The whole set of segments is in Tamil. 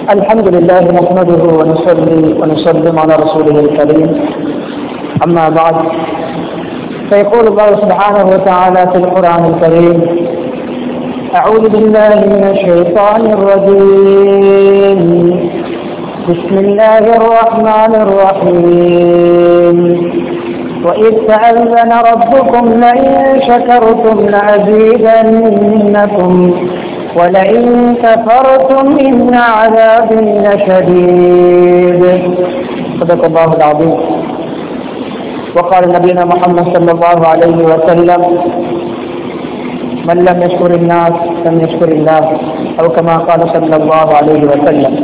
الحمد لله نحمده ونصلي ونسلم على رسوله الكريم أما بعد فيقول الله سبحانه وتعالى في القرآن الكريم أعوذ بالله من الشيطان الرجيم بسم الله الرحمن الرحيم وإذ تأذن ربكم لئن شكرتم لأزيدنكم ولئن كفرتم إن عذابي لشديد صدق الله العظيم وقال نبينا محمد صلى الله عليه وسلم من لم يشكر الناس لم يشكر الله أو كما قال صلى الله عليه وسلم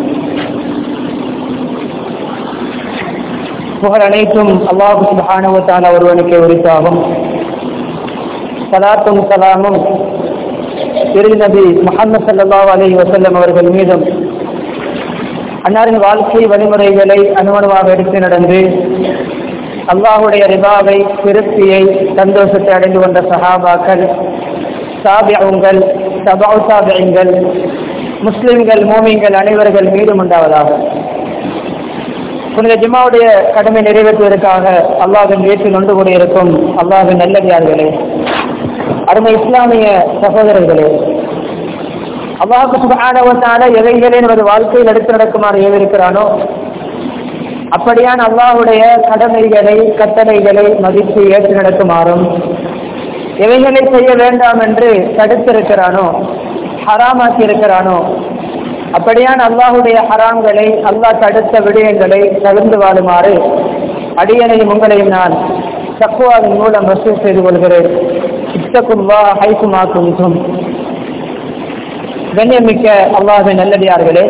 புகழ் அனைத்தும் அல்லாஹு சுபஹானவத்தான ஒருவனுக்கு உரித்தாகும் சலாத்தும் சலாமும் இறுதி நபி முகமது சல்லாஹ் அலி வசல்லம் அவர்கள் மீதும் அன்னாரின் வாழ்க்கை வழிமுறைகளை அனுமணமாக எடுத்து நடந்து அல்லாஹுடைய ரிபாவை திருப்தியை சந்தோஷத்தை அடைந்து கொண்ட சஹாபாக்கள் சாபியங்கள் சபா சாபியங்கள் முஸ்லிம்கள் மோமிங்கள் அனைவர்கள் மீதும் உண்டாவதாக புனித ஜிம்மாவுடைய கடமை நிறைவேற்றுவதற்காக அல்லாஹின் வீட்டில் ஒன்று கூடியிருக்கும் அல்லாஹின் நல்லடியார்களே அருமை இஸ்லாமிய சகோதரர்களே அல்லாஹு சுபானவத்தால எவைகளே நமது வாழ்க்கையில் எடுத்து நடக்குமாறு ஏவிருக்கிறானோ அப்படியான அல்லாஹுடைய கடமைகளை கட்டளைகளை மதித்து ஏற்று நடக்குமாறும் எவைகளை செய்ய வேண்டாம் என்று தடுத்திருக்கிறானோ ஹராமாக்கி இருக்கிறானோ அப்படியான அல்லாஹுடைய ஹராம்களை அல்லாஹ் தடுத்த விடயங்களை தவிர்ந்து வாழுமாறு அடியனையும் உங்களையும் நான் தக்குவாவின் மூலம் வசூல் செய்து கொள்கிறேன் இத்தக்குவா ஹைசுமாக்கும் கண்ணியமிக்க அல்லாஹின் நல்லடியார்களே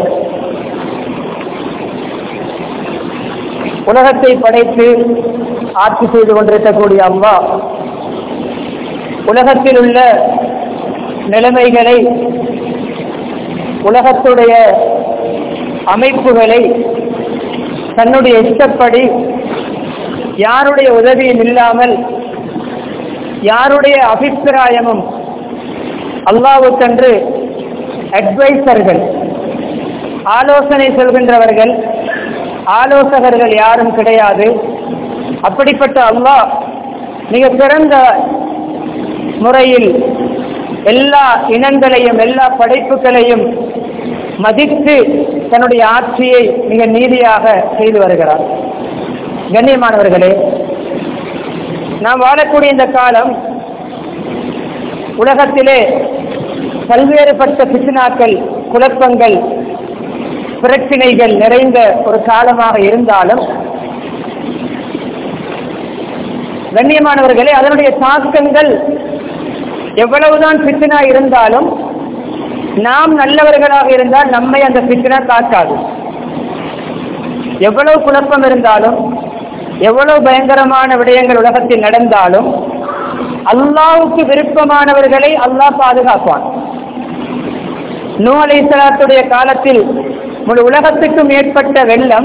உலகத்தை படைத்து ஆட்சி செய்து கொண்டிருக்கக்கூடிய அம்மா உலகத்தில் உள்ள நிலைமைகளை உலகத்துடைய அமைப்புகளை தன்னுடைய இஷ்டப்படி யாருடைய உதவியும் இல்லாமல் யாருடைய அபிப்பிராயமும் அல்லாவுக்கென்று அட்வைசர்கள் ஆலோசனை சொல்கின்றவர்கள் ஆலோசகர்கள் யாரும் கிடையாது அப்படிப்பட்ட அல்லாஹ் மிக சிறந்த முறையில் எல்லா இனங்களையும் எல்லா படைப்புகளையும் மதித்து தன்னுடைய ஆட்சியை மிக நீதியாக செய்து வருகிறார் கண்ணியமானவர்களே நாம் வாழக்கூடிய இந்த காலம் உலகத்திலே பல்வேறுபட்ட பிசினாக்கள் குழப்பங்கள் பிரச்சினைகள் நிறைந்த ஒரு காலமாக இருந்தாலும் கண்ணியமானவர்களே அதனுடைய தாக்கங்கள் எவ்வளவுதான் பித்தினா இருந்தாலும் நாம் நல்லவர்களாக இருந்தால் நம்மை அந்த பித்தினா தாக்காது எவ்வளவு குழப்பம் இருந்தாலும் எவ்வளவு பயங்கரமான விடயங்கள் உலகத்தில் நடந்தாலும் அல்லாவுக்கு விருப்பமானவர்களை அல்லாஹ் பாதுகாப்பான் நூ அலை இஸ்லாத்துடைய காலத்தில் முழு உலகத்துக்கும் ஏற்பட்ட வெள்ளம்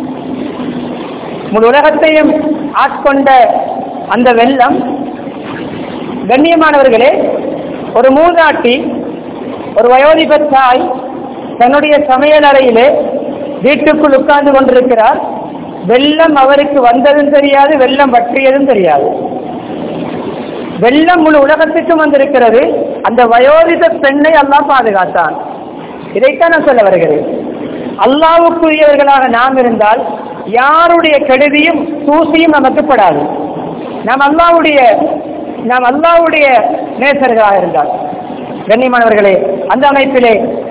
முழு உலகத்தையும் ஆட்கொண்ட அந்த வெள்ளம் கண்ணியமானவர்களே ஒரு மூதாட்டி ஒரு வயோதிப தாய் தன்னுடைய சமையல் அறையிலே வீட்டுக்குள் உட்கார்ந்து கொண்டிருக்கிறார் வெள்ளம் அவருக்கு வந்ததும் தெரியாது வெள்ளம் பற்றியதும் தெரியாது வெள்ளம் முழு உலகத்துக்கும் வந்திருக்கிறது அந்த வயோதித பெண்ணை அல்லாஹ் பாதுகாத்தான் இதைத்தான் நான் சொல்ல வருகிறேன் அல்லாவுக்குரியவர்களாக நாம் இருந்தால் யாருடைய கெடுதியும் தூசியும் நமக்கு படாது நாம் அல்லாவுடைய நாம் அல்லாவுடைய நேசர்களாக இருந்தால் கண்ணியமானவர்களே அந்த அமைப்பிலே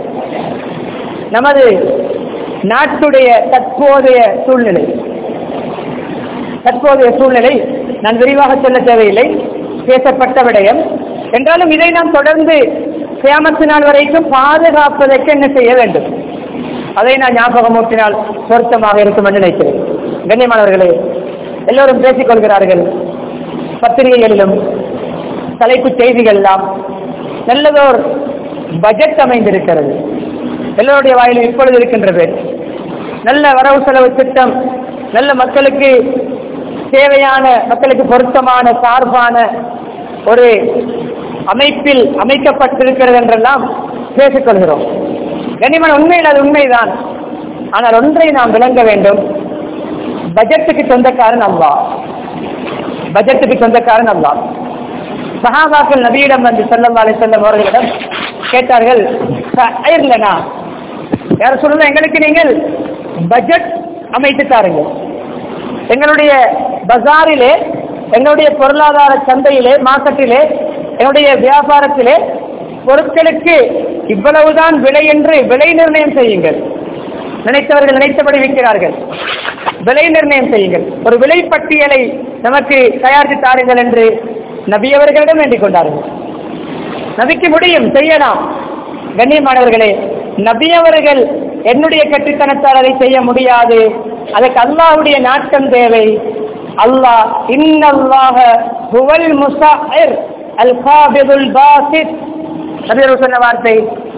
நமது நாட்டுடைய தற்போதைய சூழ்நிலை தற்போதைய சூழ்நிலை நான் விரிவாக சொல்ல தேவையில்லை பேசப்பட்ட விடயம் என்றாலும் இதை நாம் தொடர்ந்து கியாமத்து நாள் வரைக்கும் பாதுகாப்பதற்கு என்ன செய்ய வேண்டும் அதை நான் ஞாபகமூட்டினால் பொருத்தமாக இருக்கும் என்று நினைக்கிறேன் கண்ணியமானவர்களே எல்லோரும் பேசிக் கொள்கிறார்கள் பத்திரிகைகளிலும் தலைப்பு செய்திகள் எல்லாம் நல்லதோர் பட்ஜெட் அமைந்திருக்கிறது எல்லோருடைய வாயிலும் இப்பொழுது இருக்கின்றது நல்ல வரவு செலவு திட்டம் நல்ல மக்களுக்கு தேவையான மக்களுக்கு பொருத்தமான சார்பான ஒரு அமைப்பில் அமைக்கப்பட்டிருக்கிறது என்றெல்லாம் பேசிக்கொள்கிறோம் கனிமன் உண்மையில் அது உண்மைதான் ஆனால் ஒன்றை நாம் விளங்க வேண்டும் பட்ஜெட்டுக்கு சொந்தக்காரன் அல்லா பட்ஜெட்டுக்கு சொந்தக்காரன் அல்லா சஹாபாக்கள் நபியிடம் வந்து செல்லம் அலை செல்லம் அவர்களிடம் கேட்டார்கள் இல்லைனா யார் சொல்லுங்க எங்களுக்கு நீங்கள் பட்ஜெட் அமைத்து தாருங்கள் எங்களுடைய பஜாரிலே எங்களுடைய பொருளாதார சந்தையிலே மார்க்கெட்டிலே எங்களுடைய வியாபாரத்திலே பொருட்களுக்கு இவ்வளவுதான் விலை என்று விலை நிர்ணயம் செய்யுங்கள் நினைத்தவர்கள் நினைத்தபடி விற்கிறார்கள் விலை நிர்ணயம் செய்யுங்கள் ஒரு விலை பட்டியலை நமக்கு தயாரித்து தாருங்கள் என்று நபி அவர்களிடம் வேண்டிக் கொண்டார்கள் நபிக்கு முடியும் செய்யலாம் கண்ணியமானவர்களே நபி அவர்கள் என்னுடைய கட்டுத்தனத்தால் அதை செய்ய முடியாது அதற்கு அல்லாஹ்வுடைய நாட்டம் தேவை அல்லாஹ் இன்னல்லாஹ ஹுவல் முஸாஹிர் அல் காபிதுல் பாசித் நபி அவர்கள் சொன்ன வார்த்தை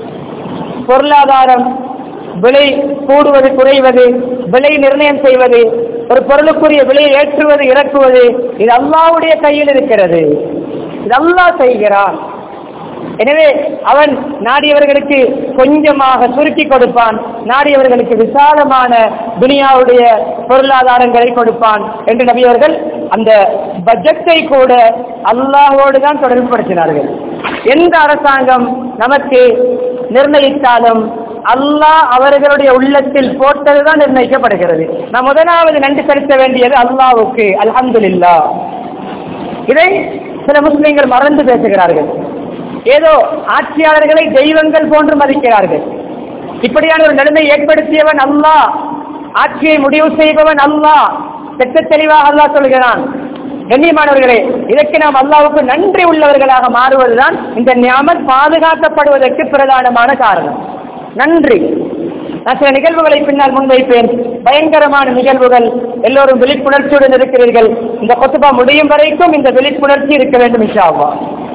பொருளாதாரம் விலை கூடுவது குறைவது விலை நிர்ணயம் செய்வது ஒரு பொருளுக்குரிய விலையை ஏற்றுவது இறக்குவது இது அல்லாவுடைய கையில் இருக்கிறது இது அல்லாஹ் செய்கிறான் எனவே அவன் நாடியவர்களுக்கு கொஞ்சமாக சுருக்கி கொடுப்பான் நாடியவர்களுக்கு விசாலமான துனியாவுடைய பொருளாதாரங்களை கொடுப்பான் என்று நபியவர்கள் அந்த பட்ஜெட்டை கூட அல்லாஹோடு தான் தொடர்பு படுத்தினார்கள் எந்த அரசாங்கம் நமக்கு நிர்ணயித்தாலும் அல்லாஹ் அவர்களுடைய உள்ளத்தில் போட்டதுதான் நிர்ணயிக்கப்படுகிறது நாம் முதலாவது நன்றி செலுத்த வேண்டியது அல்லாவுக்கு அல்ஹம்துலில்லா இதை சில முஸ்லிம்கள் மறந்து பேசுகிறார்கள் ஏதோ ஆட்சியாளர்களை தெய்வங்கள் போன்று மதிக்கிறார்கள் இப்படியான ஒரு நிலைமை ஏற்படுத்தியவன் அல்லாஹ் ஆட்சியை முடிவு செய்பவன் அல்லாஹ் தெட்ட தெளிவாக அல்லாஹ் சொல்கிறான் கண்ணியமானவர்களே இதற்கு நாம் அல்லாவுக்கு நன்றி உள்ளவர்களாக மாறுவதுதான் இந்த ஞாபகம் பாதுகாக்கப்படுவதற்கு பிரதானமான காரணம் நன்றி நான் சில நிகழ்வுகளை பின்னால் முன்வைப்பேன் பயங்கரமான நிகழ்வுகள் எல்லோரும் விழிப்புணர்ச்சியுடன் இருக்கிறீர்கள் இந்த கொத்துபா முடியும் வரைக்கும் இந்த விழிப்புணர்ச்சி இருக்க வேண்டும் இன்ஷாவா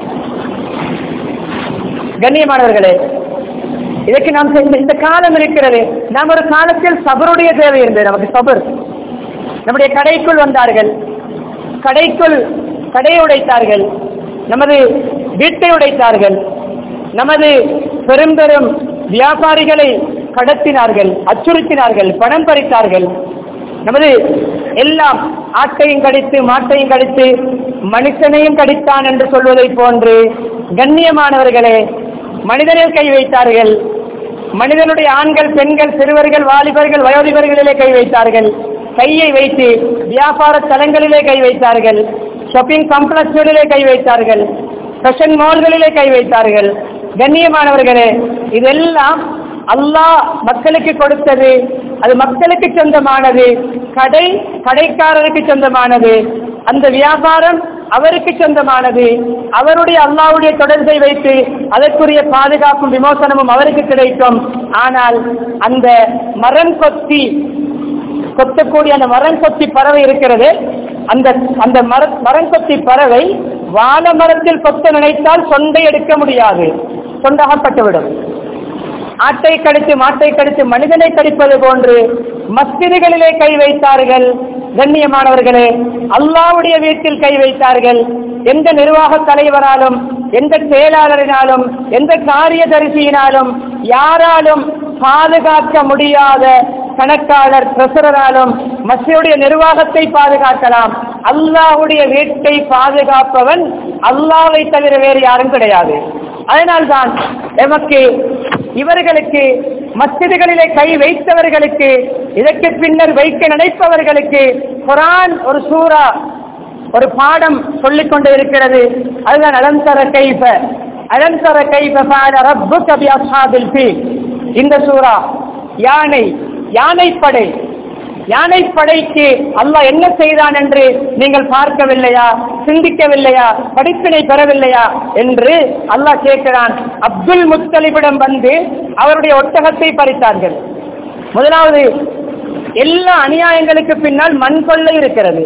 கண்ணியமானவர்களே இதற்கு நாம் இந்த- இந்த காலம் இருக்கிறது நாம் ஒரு காலத்தில் சபருடைய தேவை இருந்தது நமக்கு சபர் நம்முடைய கடைக்குள் வந்தார்கள் கடைக்குள் கடையை உடைத்தார்கள் நமது வீட்டை உடைத்தார்கள் நமது பெரும் பெரும் வியாபாரிகளை கடத்தினார்கள் அச்சுறுத்தினார்கள் பணம் பறித்தார்கள் நமது எல்லாம் ஆட்டையும் கடித்து மாட்டையும் கடித்து மனுஷனையும் கடித்தான் என்று சொல்வதை போன்று கண்ணியமானவர்களே மனிதனில் கை வைத்தார்கள் மனிதனுடைய ஆண்கள் பெண்கள் சிறுவர்கள் வாலிபர்கள் வயோதிபர்களிலே கை வைத்தார்கள் கையை வைத்து வியாபார தலங்களிலே கை வைத்தார்கள் ஷாப்பிங் காம்ப்ளெக்ஸ்களிலே கை வைத்தார்கள் ஃபேஷன் மால்களிலே கை வைத்தார்கள் கண்ணியமானவர்களே இதெல்லாம் அல்லாஹ் மக்களுக்கு கொடுத்தது அது மக்களுக்கு சொந்தமானது கடை கடைக்காரருக்கு சொந்தமானது அந்த வியாபாரம் அவருக்கு சொந்தமானது அவருடைய அல்லாவுடைய தொடர்பை வைத்து அதற்குரிய பாதுகாப்பும் விமோசனமும் அவருக்கு கிடைக்கும் ஆனால் அந்த மரம் கொத்தி கொத்தக்கூடிய அந்த மரங்கொத்தி பறவை இருக்கிறது அந்த அந்த மர மரங்கொத்தி பறவை வாழ மரத்தில் கொத்த நினைத்தால் சொண்டை எடுக்க முடியாது சொண்டகப்பட்டுவிடும் ஆட்டை கடித்து மாட்டை கடித்து மனிதனை கடிப்பது போன்று மஸ்திதிகளிலே கை வைத்தார்கள் கண்ணியமானவர்களே அல்லாவுடைய வீட்டில் கை வைத்தார்கள் எந்த நிர்வாக தலைவராலும் எந்த செயலாளரினாலும் எந்த காரியதரிசியினாலும் யாராலும் பாதுகாக்க முடியாத கணக்காளர் ட்ரெசராலும் மசியுடைய நிர்வாகத்தை பாதுகாக்கலாம் அல்லாஹ்வுடைய வீட்டை பாதுகாப்பவன் அல்லாவை தவிர வேறு யாரும் கிடையாது அதனால்தான் எமக்கு இவர்களுக்கு மஸ்ஜிதுகளிலே கை வைத்தவர்களுக்கு இதற்கு பின்னர் வைக்க நினைப்பவர்களுக்கு குரான் ஒரு சூரா ஒரு பாடம் சொல்லிக் கொண்டு இருக்கிறது அதுதான் அலந்தர கைஃப அலந்தர கைஃப ஃபஅல ரப்புக பி அஸ்ஹாபில் ஃபீல் இந்த சூரா யானை யானைப்படை யானைப்படைக்கு அல்லாஹ் என்ன செய்தான் என்று நீங்கள் பார்க்கவில்லையா சிந்திக்கவில்லையா படிப்பினை பெறவில்லையா என்று அல்லாஹ் கேட்கிறான் அப்துல் முத்தலிபிடம் வந்து அவருடைய ஒட்டகத்தை பறித்தார்கள் முதலாவது எல்லா அநியாயங்களுக்கு பின்னால் மண் கொள்ளை இருக்கிறது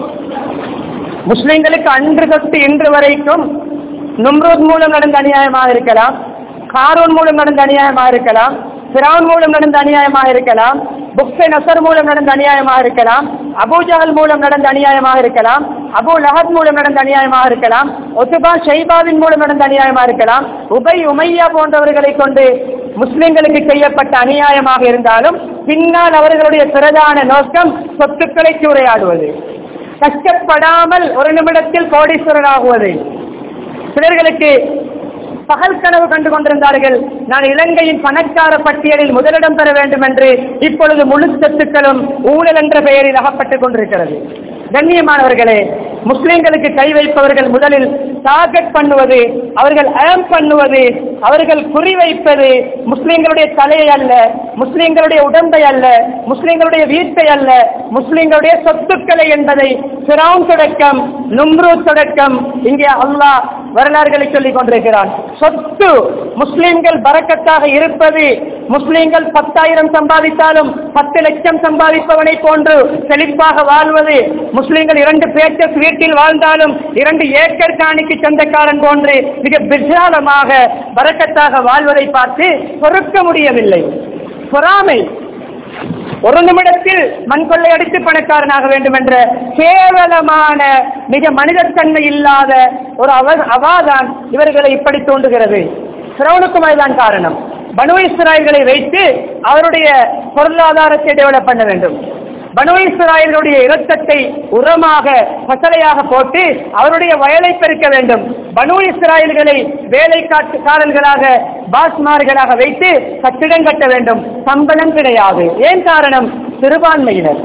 முஸ்லிம்களுக்கு அன்று தொட்டு இன்று வரைக்கும் நும்ரூத் மூலம் நடந்த அநியாயமாக இருக்கலாம் காரூன் மூலம் நடந்த அநியாயமாக இருக்கலாம் பிரான் மூலம் நடந்த அநியாயமாக இருக்கலாம் புக்ஸை நசர் மூலம் நடந்த அநியாயமாக இருக்கலாம் அபூஜஹல் மூலம் நடந்த அநியாயமாக இருக்கலாம் அபு லஹத் மூலம் நடந்த அநியாயமாக இருக்கலாம் ஒத்துபா ஷைபாவின் மூலம் நடந்த அநியாயமாக இருக்கலாம் உபை உமையா போன்றவர்களை கொண்டு முஸ்லிம்களுக்கு செய்யப்பட்ட அநியாயமாக இருந்தாலும் பின்னால் அவர்களுடைய பிரதான நோக்கம் சொத்துக்களை சூறையாடுவது கஷ்டப்படாமல் ஒரு நிமிடத்தில் கோடீஸ்வரர் ஆகுவது சிலர்களுக்கு பகல் கனவு கண்டு கொண்டிருந்தார்கள் நான் இலங்கையின் பணக்கார பட்டியலில் முதலிடம் பெற வேண்டும் என்று இப்பொழுது முழு சொத்துக்களும் ஊழல் என்ற பெயரில் அகப்பட்டுக் கொண்டிருக்கிறது கண்ணியமானவர்களே முஸ்லிம்களுக்கு கை வைப்பவர்கள் முதலில் டார்கெட் பண்ணுவது அவர்கள் ஏம் பண்ணுவது அவர்கள் குறிவைப்பது முஸ்லிம்களுடைய தலையை அல்ல முஸ்லிம்களுடைய உடம்பை அல்ல முஸ்லிம்களுடைய வீட்டை அல்ல முஸ்லிம்களுடைய சொத்துக்களை என்பதை சிராம் தொடக்கம் நும்ரு தொடக்கம் இங்கே அல்லாஹ் வரலாறுகளை சொல்லிக் கொண்டிருக்கிறான் சொத்து முஸ்லிம்கள் பறக்கத்தாக இருப்பது முஸ்லிம்கள் பத்தாயிரம் சம்பாதித்தாலும் பத்து லட்சம் சம்பாதிப்பவனை போன்று செழிப்பாக வாழ்வது முஸ்லிம்கள் இரண்டு பேச்சஸ் வீட்டில் வாழ்ந்தாலும் இரண்டு ஏக்கர் காணிக்கு சொந்தக்காரன் போன்று மிக விசாலமாக பறக்கத்தாக வாழ்வதை பார்த்து பொறுக்க முடியவில்லை பொறாமை ஒரு நிமிடத்தில் மண் கொள்ளையடித்து பணக்காரனாக வேண்டும் என்ற கேவலமான மிக மனிதத்தன்மை இல்லாத ஒரு அவ அவாதான் இவர்களை இப்படி தோன்றுகிறது சிரவணுக்கும் அதுதான் காரணம் பனு இஸ்ராயல்களை வைத்து அவருடைய பொருளாதாரத்தை டெவலப் பண்ண வேண்டும் பனு இஸ்ராயல்களுடைய இரத்தத்தை உரமாக பசலையாக போட்டு அவருடைய வயலை பெருக்க வேண்டும் பனு இஸ்ராயல்களை வேலைக்காரர்களாக பாஸ்மார்களாக வைத்து கட்டிடம் கட்ட வேண்டும் சம்பளம் கிடையாது ஏன் காரணம் சிறுபான்மையினர்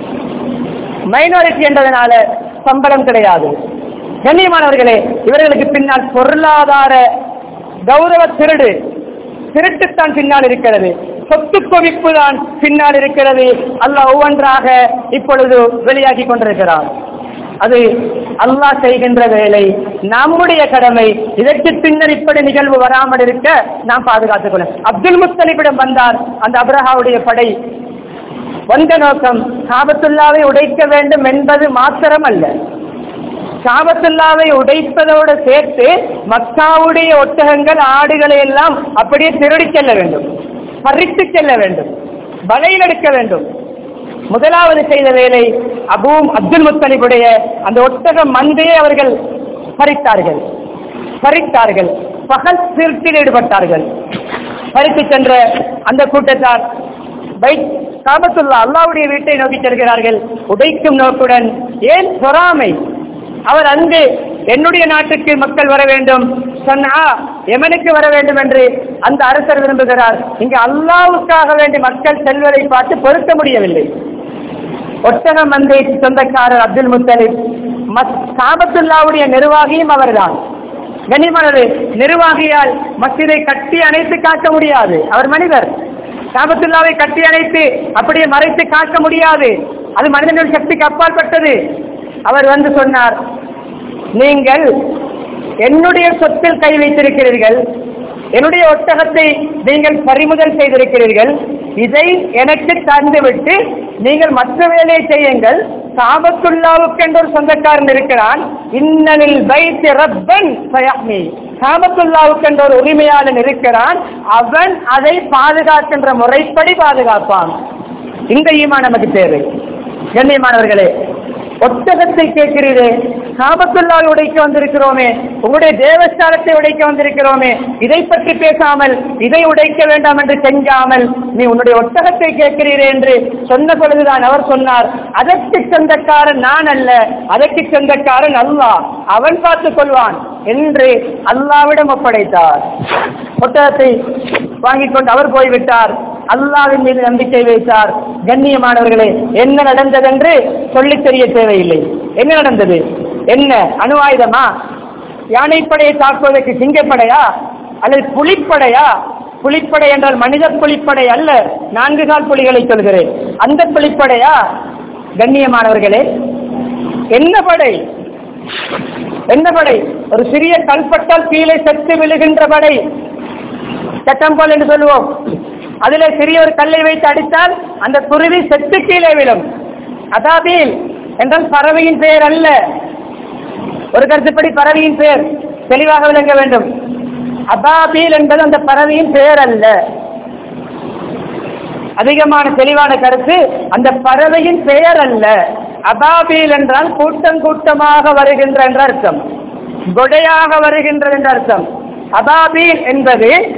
மைனாரிட்டி என்றதனால சம்பளம் கிடையாது கண்ணியமானவர்களே இவர்களுக்கு பின்னால் பொருளாதார கௌரவ திருடு திருட்டுத்தான் பின்னால் இருக்கிறது சொத்து குவிப்பு தான் பின்னால் இருக்கிறது அல்லாஹ் ஒவ்வொன்றாக இப்பொழுது வெளியாகி கொண்டிருக்கிறார் அது அல்லாஹ் செய்கின்ற வேலை நம்முடைய கடமை இதற்கு பின்னர் இப்படி நிகழ்வு வராமல் இருக்க நாம் பாதுகாத்துக் கொள்ள அப்துல் முத்தலிபிடம் வந்தார் அந்த அப்ரஹாவுடைய படை வந்த நோக்கம் காபத்துல்லாவை உடைக்க வேண்டும் என்பது மாத்திரம் அல்ல காபத்துல்லாவை உடைப்பதோடு சேர்த்து மக்காவுடைய ஒட்டகங்கள் ஆடுகளை எல்லாம் அப்படியே திருடி செல்ல வேண்டும் பறித்து செல்ல வேண்டும் வலையில் எடுக்க வேண்டும் முதலாவது செய்த வேலை அபூம் அப்துல் முத்தலிபுடைய அந்த ஒட்டக மந்தையை அவர்கள் பறித்தார்கள் பறித்தார்கள் பகல் திருட்டில் ஈடுபட்டார்கள் பறித்து சென்ற அந்த கூட்டத்தார் பைத் காபத்துல்லா அல்லாவுடைய வீட்டை நோக்கி செல்கிறார்கள் உடைக்கும் நோக்குடன் ஏன் பொறாமை அவர் அங்கு என்னுடைய நாட்டுக்கு மக்கள் வர வேண்டும் சொன்னா எமனுக்கு வர வேண்டும் என்று அந்த அரசர் விரும்புகிறார் இங்கு அல்லாவுக்காக வேண்டி மக்கள் செல்வதை பார்த்து பொருத்த முடியவில்லை ஒட்டக மந்தை சொந்தக்காரர் அப்துல் முத்தலிப் காபத்துல்லாவுடைய நிர்வாகியும் அவர்தான் கனிமனது நிர்வாகியால் மசிதை கட்டி அணைத்து காக்க முடியாது அவர் மனிதர் காபத்துல்லாவை கட்டி அணைத்து அப்படியே மறைத்து காக்க முடியாது அது மனிதனுடைய சக்திக்கு அப்பாற்பட்டது அவர் வந்து சொன்னார் நீங்கள் என்னுடைய சொத்தில் கை வைத்திருக்கிறீர்கள் என்னுடைய ஒட்டகத்தை நீங்கள் பறிமுதல் செய்திருக்கிறீர்கள் இதை எனக்கு தந்துவிட்டு நீங்கள் மற்ற வேலையை செய்யுங்கள் காபத்துல்லாவுக்கு என்ற ஒரு சொந்தக்காரன் இருக்கிறான் இன்னலில் வைத்து ரப்பன் சயாமி காபத்துல்லாவுக்கு என்ற ஒரு உரிமையாளன் இருக்கிறான் அவன் அதை பாதுகாக்கின்ற முறைப்படி பாதுகாப்பான் இந்த ஈமா நமக்கு தேவை கண்ணியமானவர்களே ஒட்டகத்தை கேட்கிறீரே காபத்துல்லாவை உடைக்க வந்திருக்கிறோமே உங்களுடைய தேவஸ்தானத்தை உடைக்க வந்திருக்கிறோமே இதை பற்றி பேசாமல் இதை உடைக்க வேண்டாம் என்று செஞ்சாமல் நீ உன்னுடைய ஒட்டகத்தை கேட்கிறீரே என்று சொன்ன பொழுதுதான் அவர் சொன்னார் அதற்கு சொந்தக்காரன் நான் அல்ல அதற்கு சொந்தக்காரன் அல்லாஹ் அவன் பார்த்துக் கொள்வான் என்று அல்லாவிடம் ஒப்படைத்தார் ஒட்டகத்தை வாங்கிக் கொண்டு அவர் போய்விட்டார் அல்லாவின் மீது நம்பிக்கை வைத்தார் கண்ணியமானவர்களே என்ன நடந்தது என்று சொல்லித் தெரிய தேவையில்லை என்ன நடந்தது என்ன அணு ஆயுதமா யானைப்படையை தாக்குவதற்கு சிங்கப்படையா அல்லது புலிப்படையா புலிப்படை என்றால் மனித புலிப்படை அல்ல நான்கு கால் புலிகளை சொல்கிறேன் அந்த புலிப்படையா கண்ணியமானவர்களே என்ன படை என்ன படை ஒரு சிறிய கல்பட்டால் கீழே செத்து விழுகின்ற படை சட்டம்போல் என்று சொல்லுவோம் அதிலே சிறிய ஒரு கல்லை வைத்து அடித்தால் அந்த குருவி செத்து கீழே விழும் அதாபீல் என்றால் பறவையின் பெயர் அல்ல ஒரு கருத்துப்படி பறவையின் பெயர் தெளிவாக விளங்க வேண்டும் அபாபீல் என்பது அந்த பறவையின் பெயர் அல்ல அதிகமான தெளிவான கருத்து அந்த பறவையின் பெயர் அல்ல அபாபீல் என்றால் கூட்டம் கூட்டமாக வருகின்ற என்ற அர்த்தம் கொடையாக வருகின்றது என்ற அர்த்தம் அபாபீல் என்பது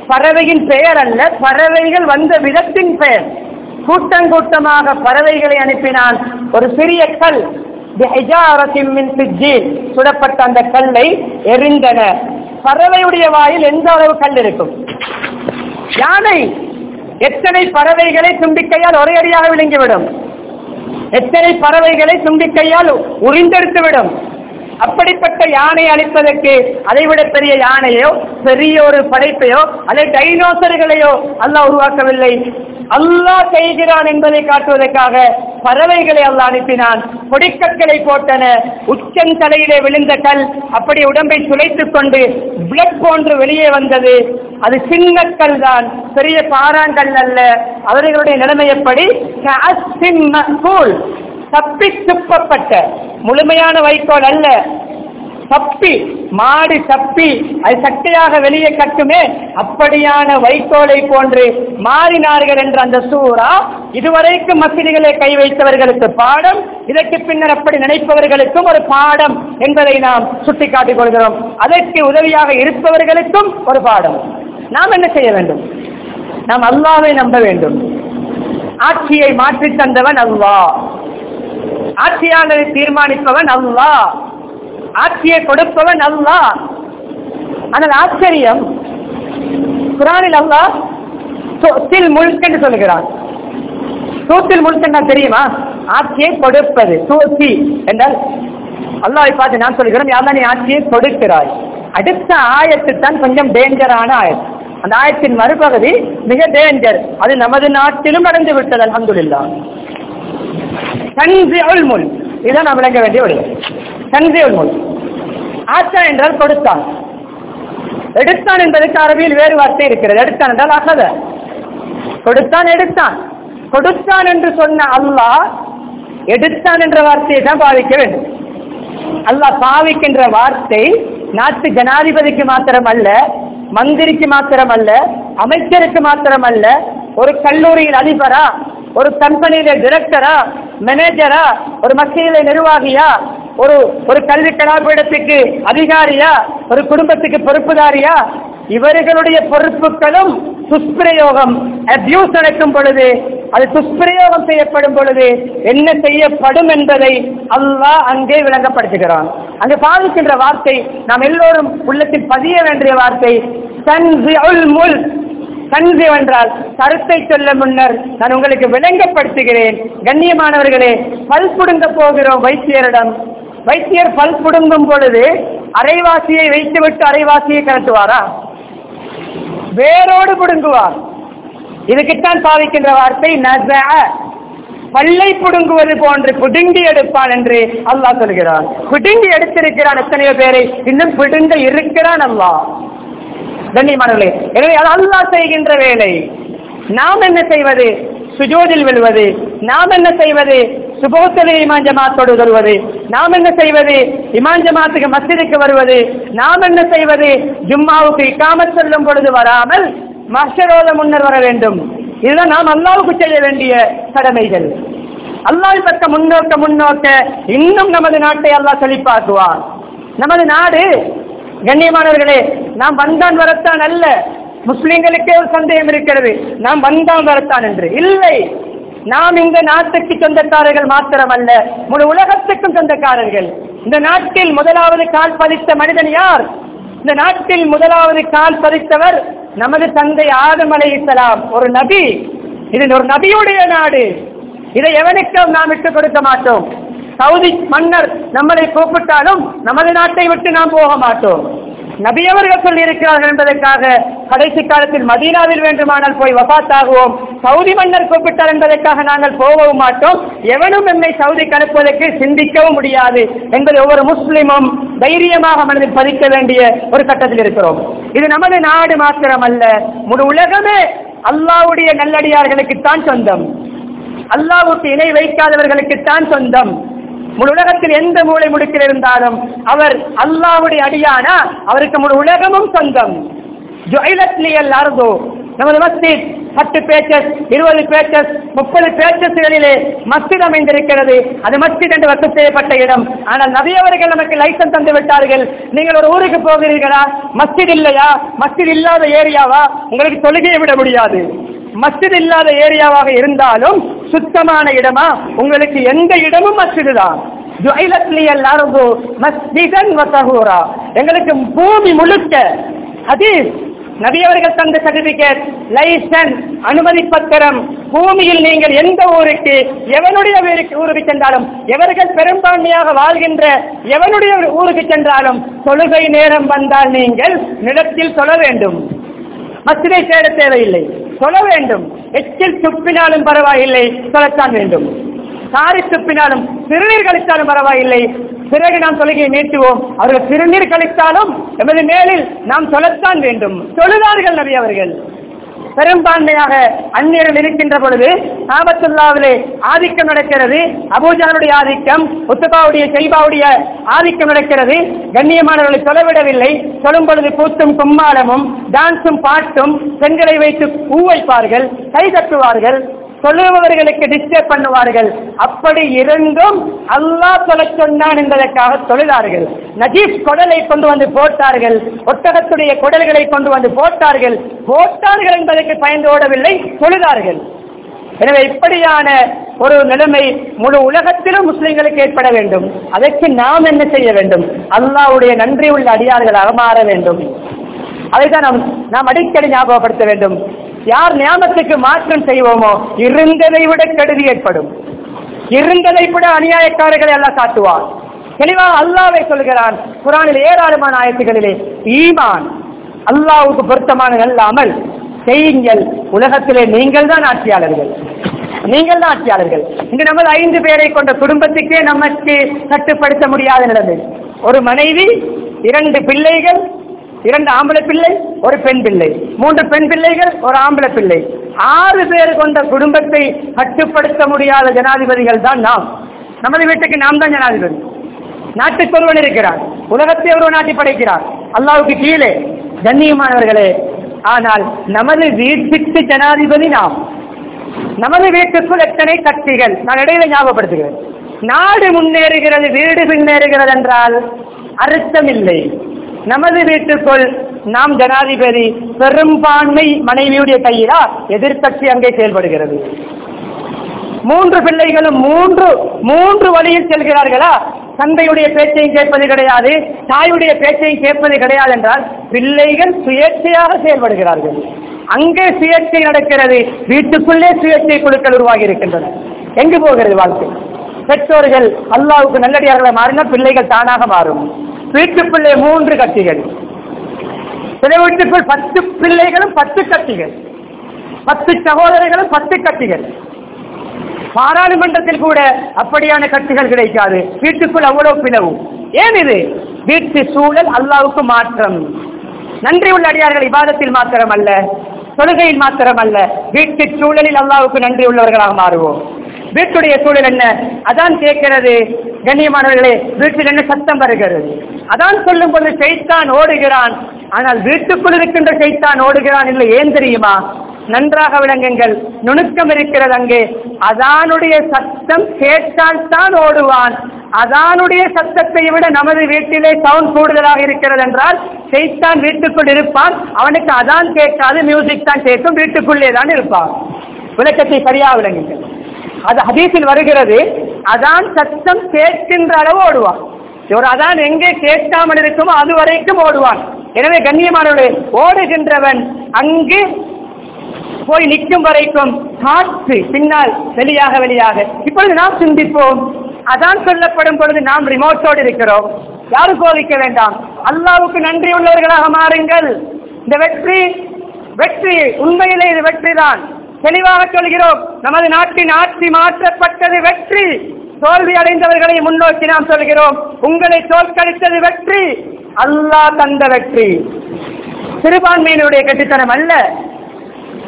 பறவையின் பெயர் அல்ல பறவைகள் வந்த விதத்தின் பெயர் கூட்டம் கூட்டமாக பறவைகளை அனுப்பினான் ஒரு சிறிய கல் பிஹிஜாரத்தின் மின் சிஜ்ஜீல். சுடப்பட்ட அந்த கல்லை எரிந்தன பறவையுடைய வாயில் எந்த அளவு கல் இருக்கும் யானை எத்தனை பறவைகளை தும்பிக்கையால் ஒரே அடியாக விழுங்கிவிடும் எத்தனை பறவைகளை தும்பிக்கையால் உறிந்தெடுத்துவிடும் அப்படிப்பட்ட யானை அழிப்பதற்கு அதைவிட பெரிய யானையோ பெரிய ஒரு படைப்பையோ அல்லது டைனோசர்களையோ அல்லாஹ் உருவாக்கவில்லை அல்லாஹ் செய்கிறான் என்பதை காட்டுவதற்காக பறவைகளை அல்லாஹ் அனுப்பினான் கொடிக்கற்களை போட்டன உச்சன் தலையிலே விழுந்த கல் அப்படி உடம்பை துளைத்துக் கொண்டு பிளட் போன்று வெளியே வந்தது அது சின்ன கல் தான் பெரிய பாறாங்கல் அல்ல அவர்களுடைய நிலைமை எப்படி கஅஸ்ஸின் மஅகூல். தப்பி துப்பப்பட்ட முழுமையான வைக்கோல் அல்ல தப்பி மாடு தப்பி அது சட்டையாக வெளியே கட்டுமே அப்படியான வைக்கோலை போன்று மாறினார்கள் என்ற அந்த சூறா இதுவரைக்கும் மசிதிகளை கை வைத்தவர்களுக்கு பாடம் இதற்கு பின்னர் அப்படி நினைப்பவர்களுக்கும் ஒரு பாடம் என்பதை நாம் சுட்டிக்காட்டிக் கொள்கிறோம் அதற்கு உதவியாக இருப்பவர்களுக்கும் ஒரு பாடம் நாம் என்ன செய்ய வேண்டும் நாம் அல்லாவை நம்ப வேண்டும் ஆட்சியை மாற்றித் தந்தவன் அல்லாஹ் ஆட்சியாளரை தீர்மானிப்பவன் அல்லாஹ் ஆட்சியை கொடுப்பவன் அல்லாஹ் ஆனால் ஆச்சரியம் குரானில் அல்லாஹ் சொத்தில் முழுக்க என்று சொல்கிறான் சூத்தில் முழுக்க தெரியுமா ஆட்சியை கொடுப்பது சூசி என்றால் அல்லாஹ்வை பார்த்து நான் சொல்கிறேன் யாரா நீ ஆட்சியை கொடுக்கிறாய் அடுத்த ஆயத்து தான் கொஞ்சம் டேஞ்சரான ஆயத்து அந்த ஆயத்தின் மறுபகுதி மிக டேஞ்சர் அது நமது நாட்டிலும் நடந்து விட்டது அல்ஹம்துலில்லாஹ் தன்சியுல் முல் இதான் நாம் விளங்க வேண்டிய வழி தன்சியுல் முல் ஆச்சா என்றால் கொடுத்தான் எடுத்தான் என்பதற்கு அரபியில் வேறு வார்த்தை இருக்கிறது எடுத்தான் என்றால் அகத கொடுத்தான் எடுத்தான் கொடுத்தான் என்று சொன்ன அல்லாஹ் எடுத்தான் என்ற வார்த்தையை தான் பாவிக்க வேண்டும் அல்லாஹ் பாவிக்கின்ற வார்த்தை நாட்டு ஜனாதிபதிக்கு மாத்திரம் அல்ல மந்திரிக்கு மாத்திரம் அல்ல அமைச்சருக்கு மாத்திரம் அல்ல ஒரு கல்லூரியில் அதிபரா ஒரு கம்பெனியில டிரெக்டரா மேனேஜரா ஒரு மத்தியில நிர்வாகியா ஒரு ஒரு கல்வி கலாபீடத்துக்கு அதிகாரியா ஒரு குடும்பத்துக்கு பொறுப்புதாரியா இவர்களுடைய பொறுப்புகளும் துஷ்பிரயோகம் அபியூஸ் நடக்கும் பொழுது அது துஷ்பிரயோகம் செய்யப்படும் பொழுது என்ன செய்யப்படும் என்பதை அல்லாஹ் அங்கே விளங்கப்படுத்துகிறான் அங்கு பாதிக்கின்ற வார்த்தை நாம் எல்லோரும் உள்ளத்தில் பதிய வேண்டிய வார்த்தை தன்சியுல் முல்க் கன்சி என்றால் கருத்தை சொல்ல முன்னர் நான் உங்களுக்கு விளங்கப்படுத்துகிறேன் கண்ணியமானவர்களே பல் புடுங்க போகிறோம் வைத்தியரிடம் வைத்தியர் பல் புடுங்கும் பொழுது அரைவாசியை வைத்துவிட்டு அரைவாசியை கலட்டுவாரா வேரோடு புடுங்குவார் இதுக்குத்தான் பாவிக்கின்ற வார்த்தை நச பல்லை புடுங்குவது போன்று புடுங்கி எடுப்பான் என்று அல்லாஹ் சொல்கிறான் புடுங்கி எடுத்திருக்கிறான் எத்தனையோ பேரை இன்னும் புடுங்க இருக்கிறான் அல்லாஹ் கண்ணியமானவர்களே எனவே அது அல்லாஹ் செய்கின்ற வேலை நாம் என்ன செய்வது சுஜோதில் விழுவது நாம் என்ன செய்வது சுபோத்தலை இமான் ஜமாத்தோடு வருவது நாம் என்ன செய்வது இமான் ஜமாத்துக்கு மஸ்ஜிதுக்கு வருவது நாம் என்ன செய்வது ஜும்மாவுக்கு இக்காமத் சொல்லும் பொழுது வராமல் மஷரோத முன்னர் வர வேண்டும் இதுதான் நாம் அல்லாவுக்கு செய்ய வேண்டிய கடமைகள் அல்லாஹ் பக்க முன்னோக்க முன்னோக்க இன்னும் நமது நாட்டை அல்லாஹ் செழிப்பாக்குவான் நமது நாடு கண்ணியமானவர்களே நாம் வந்தான் வரத்தான் அல்ல முஸ்லிம்களுக்கே ஒரு சந்தேகம் இருக்கிறது நாம் வந்தான் வரத்தான் என்று இல்லை நாம் இந்த நாட்டுக்கு சொந்தக்காரர்கள் மாத்திரமல்ல முழு உலகத்துக்கும் சொந்தக்காரர்கள் இந்த நாட்டில் முதலாவது கால் பதித்த மனிதன் யார் இந்த நாட்டில் முதலாவது கால் பதித்தவர் நமது தந்தை ஆதம் அலைஹிஸ்ஸலாம் ஒரு நபி இது ஒரு நபியுடைய நாடு இதை எவனுக்கும் நாம் விட்டுக் கொடுக்க மாட்டோம் சவுதி மன்னர் நம்மளை கூப்பிட்டாலும் நமது நாட்டை விட்டு நாம் போக மாட்டோம் நபியவர்கள் சொல்லி இருக்கிறார்கள் என்பதற்காக கடைசி காலத்தில் மதீனாவில் வேண்டுமானால் போய் வபாத்தாகுவோம் சவுதி மன்னர் கூப்பிட்டார் என்பதற்காக நாங்கள் போகவும் மாட்டோம் எவனும் என்னை சவுதிக்கு அனுப்புவதற்கு சிந்திக்கவும் முடியாது என்பதை ஒவ்வொரு முஸ்லிமும் தைரியமாக மனதில் பதிக்க வேண்டிய ஒரு கட்டத்தில் இருக்கிறோம் இது நமது நாடு மாத்திரம் அல்ல முழு உலகமே அல்லாவுடைய நல்லடியார்களுக்குத்தான் சொந்தம் அல்லாவுக்கு இணை வைக்காதவர்களுக்குத்தான் சொந்தம் முழு உலகத்தில் எந்த மூளை முடுக்கில் இருந்தாலும் அவர் அல்லாவுடைய அடியானா அவருக்கு முழு உலகமும் சொந்தம் ஜொயிலத்லியல் அர்தோ நமது மஸ்ஜித் பத்து பேச்சஸ் இருபது பேச்சஸ் முப்பது பேச்சஸ்களிலே மஸ்ஜித் அமைந்திருக்கிறது அது மஸ்ஜித் என்று வசதி செய்யப்பட்ட இடம் ஆனால் நபியவர்கள் நமக்கு லைசன்ஸ் தந்து விட்டார்கள் நீங்கள் ஒரு ஊருக்கு போகிறீர்களா மஸ்ஜித் இல்லையா மஸ்ஜித் இல்லாத ஏரியாவா உங்களுக்கு தொழுகையை விட முடியாது மஸ்ஜித் இல்லாத ஏரியாவாக இருந்தாலும் சுத்தமான இடமா உங்களுக்கு எந்த இடமும் மஸ்ஜிது தான் ஜுஐலத் லியல் அர்து மஸ்ஜிதன் வ தஹூரா. எங்களுக்கு பூமி முழுக்க ஹதீஸ் நபியவர்கள் தந்த சர்டிபிகேட் லைசன்ஸ் அனுமதி பத்திரம் பூமியில் நீங்கள் எந்த ஊருக்கு எவனுடைய ஊருக்கு ஊருக்கு சென்றாலும் எவர்கள் பெரும்பான்மையாக வாழ்கின்ற எவனுடைய ஊருக்கு சென்றாலும் தொழுகை நேரம் வந்தால் நீங்கள் நிலத்தில் தொழ வேண்டும் மசிதை தேட தேவையில்லை சொல்ல வேண்டும் எச்சில் துப்பினாலும் பரவாயில்லை சொல்லத்தான் வேண்டும் சாரி துப்பினாலும் சிறுநீர் கழித்தாலும் பரவாயில்லை பிறகு நாம் தொழுகையை நீட்டுவோம் அவர்கள் சிறுநீர் கழித்தாலும் எமது மேலில் நாம் சொல்லத்தான் வேண்டும் தொழுதார்கள் நபி அவர்கள் பெரும்பான்மையாக அந்நியர்கள் இருக்கின்ற பொழுது ஆபத்துல்லாவிலே ஆதிக்கம் நடக்கிறது அபூஜானுடைய ஆதிக்கம் உத்தபாவுடைய செய்பாவுடைய ஆதிக்கம் நடக்கிறது கண்ணியமானவர்களை தொலைவிடவில்லை சொல்லும் பொழுது கூத்தும் கும்மாளமும் டான்ஸும் பாட்டும் பெண்களை வைத்து பூ வைப்பார்கள் கை தட்டுவார்கள் சொல்லுபவர்களுக்கு டிஸ்டர்ப் பண்ணுவார்கள் அப்படி இருந்தும் அல்லாஹ் தொலை சொன்னான் என்பதற்காக தொழுதார்கள் நஜீப் குடலை கொண்டு வந்து போட்டார்கள் ஒட்டகத்துடைய குடல்களை கொண்டு வந்து போட்டார்கள் போட்டார்கள் என்பதற்கு பயந்து ஓடவில்லை தொழுதார்கள் எனவே இப்படியான ஒரு நிலைமை முழு உலகத்திலும் முஸ்லிம்களுக்கு ஏற்பட வேண்டும் அதற்கு நாம் என்ன செய்ய வேண்டும் அல்லாஹ்வுடைய நன்றி உள்ள அடியார்களாக மாற வேண்டும் அதைத்தான் நாம் நாம் அடிக்கடி ஞாபகப்படுத்த வேண்டும் யார் நியாமத்துக்கு மாற்றம் செய்வோமோ இருந்ததை விட கெடுதி ஏற்படும் இருந்ததை விட அநியாயக்காரர்களை எல்லாம் காட்டுவார் தெளிவாக அல்லாவை சொல்கிறான் குரானில் ஏராளமான ஆயத்துகளிலே ஈமான் அல்லாவுக்கு பொருத்தமான நல்ல அமல் செய்யுங்கள் உலகத்திலே நீங்கள் தான் ஆட்சியாளர்கள் நீங்கள் தான் ஆட்சியாளர்கள் இங்கு நமது ஐந்து பேரை கொண்ட குடும்பத்துக்கே நமக்கு கட்டுப்படுத்த முடியாத நிலைமை ஒரு மனைவி இரண்டு பிள்ளைகள் இரண்டு ஆம்பளை பிள்ளை ஒரு பெண் பிள்ளை மூன்று பெண் பிள்ளைகள் ஒரு ஆம்பளை பிள்ளை ஆறு பேர் கொண்ட குடும்பத்தை கட்டுப்படுத்த முடியாத ஜனாதிபதிகள் தான் நாம் நமது வீட்டுக்கு நாம் தான் ஜனாதிபதி நாட்டுக்கு ஒருவன் இருக்கிறார் உலகத்தை ஒருவன் நாட்டி படைக்கிறார் அல்லாவுக்கு கீழே கண்ணியமானவர்களே ஆனால் நமது வீட்டுக்கு ஜனாதிபதி நாம் நமது வீட்டுக்குள் எத்தனை கட்சிகள் நான் இடையில ஞாபகப்படுத்துகிறேன் நாடு முன்னேறுகிறது வீடு பின்னேறுகிறது என்றால் அர்த்தம் இல்லை நமது வீட்டுக்குள் நாம் ஜனாதிபதி பெரும்பான்மை மனைவியுடைய கையிலா எதிர்க்கட்சி அங்கே செயல்படுகிறது மூன்று பிள்ளைகளும் மூன்று மூன்று வழியில் செல்கிறார்களா தந்தையுடைய பேச்சையும் கேட்பது கிடையாது தாயுடைய பேச்சையும் கேட்பது கிடையாது என்றால் பிள்ளைகள் சுயேட்சையாக செயல்படுகிறார்கள் அங்கே சுயேட்சை நடக்கிறது வீட்டுக்குள்ளே சுயேட்சை குழுக்கள் உருவாகி இருக்கின்றன எங்கு போகிறது வாழ்க்கை பெற்றோர்கள் அல்லாவுக்கு நல்லடியார்களை மாறினால் பிள்ளைகள் தானாக மாறும் வீட்டுக்குள்ளே மூன்று கட்சிகள் சில வீட்டுக்குள் பத்து பிள்ளைகளும் பத்து கட்சிகள் பத்து சகோதரர்களும் பத்து கட்சிகள் பாராளுமன்றத்தில் கூட அப்படியான கட்சிகள் கிடைக்காது வீட்டுக்குள் அவ்வளவு பிளவு ஏன் இது வீட்டு சூழல் அல்லாவுக்கு மாற்றம் நன்றி உள்ள அடியார்கள் இபாதத்தில் மாத்திரம் அல்ல தொழுகையில் மாத்திரம் அல்ல வீட்டு சூழலில் அல்லாவுக்கு நன்றி உள்ளவர்களாக மாறுவோம் வீட்டுடைய சூழல் என்ன அதான் கேட்கிறது கண்ணியமானவர்களே வீட்டில் என்ன சத்தம் வருகிறது அதான் சொல்லும் போது செய்தான் ஓடுகிறான் ஆனால் வீட்டுக்குள் இருக்கின்ற செய்தான் ஓடுகிறான் இல்லை ஏன் தெரியுமா நன்றாக விளங்குங்கள் நுணுக்கம் இருக்கிறது அங்கே அதானுடைய சத்தம் கேட்டால் தான் ஓடுவான் அதானுடைய சத்தத்தை விட நமது வீட்டிலே சவுண்ட் கூடுதலாக இருக்கிறது என்றால் செய்தான் வீட்டுக்குள் இருப்பான் அவனுக்கு அதான் கேட்காது மியூசிக் தான் கேட்கும் வீட்டுக்குள்ளே தான் இருப்பான் விளக்கத்தை சரியாக விளங்குங்கள் அது ஹதீஸில் வருகிறது அதான் சத்தம் கேட்கின்ற அளவு ஓடுவான் ஒரு அதான் எங்கே கேட்காமல் இருக்குமோ அது வரைக்கும் ஓடுவான் எனவே கண்ணியமானவர்களே ஓடுகின்றவன் அங்கு போய் நிற்கும் வரைக்கும் காற்று பின்னால் வெளியாக வெளியாக இப்பொழுது நாம் சிந்திப்போம் அதான் சொல்லப்படும் பொழுது நாம் ரிமோட்டோடு இருக்கிறோம் யாரும் கோவிக்க வேண்டாம் அல்லாவுக்கு நன்றி உள்ளவர்களாக மாறுங்கள் இந்த வெற்றி வெற்றி உண்மையிலே இது வெற்றிதான் தெளிவாக சொல்கிறோம் நமது நாட்டின் ஆட்சி மாற்றப்பட்டது வெற்றி தோல்வி அடைந்தவர்களை முன்னோக்கி நாம் சொல்கிறோம் உங்களை தோற்கடித்தது வெற்றி அல்லாஹ் தந்த வெற்றி சிறுபான்மையினுடைய கட்டித்தனம் அல்ல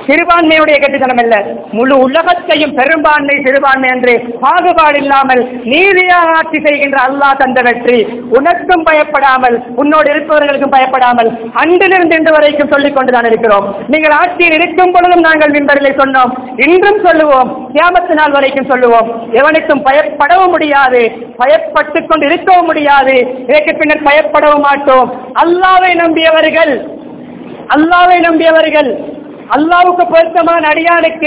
சிறுபான்மையுடைய கெட்டுத்தனம் அல்ல முழு உலகத்தையும் பெரும்பான்மை சிறுபான்மை என்று பாகுபாடு இல்லாமல் நீதியாக ஆட்சி செய்கின்ற அல்லாஹ் தந்த வெற்றி உனக்கும் பயப்படாமல் உன்னோடு இருப்பவர்களுக்கும் பயப்படாமல் அன்றிலிருந்து இன்று வரைக்கும் சொல்லிக் கொண்டுதான் இருக்கிறோம் நீங்கள் ஆட்சியில் இருக்கும் பொழுதும் நாங்கள் மின்பரிலே சொன்னோம் இன்றும் சொல்லுவோம் கியாமத்து நாள் வரைக்கும் சொல்லுவோம் எவனுக்கும் பயப்படவும் முடியாது பயப்பட்டுக் கொண்டு இருக்கவும் முடியாது இதற்கு பின்னர் பயப்படவும் மாட்டோம் அல்லாவை நம்பியவர்கள் அல்லாவை நம்பியவர்கள் அல்லாவுக்கு பொருத்தமான அடியானுக்கு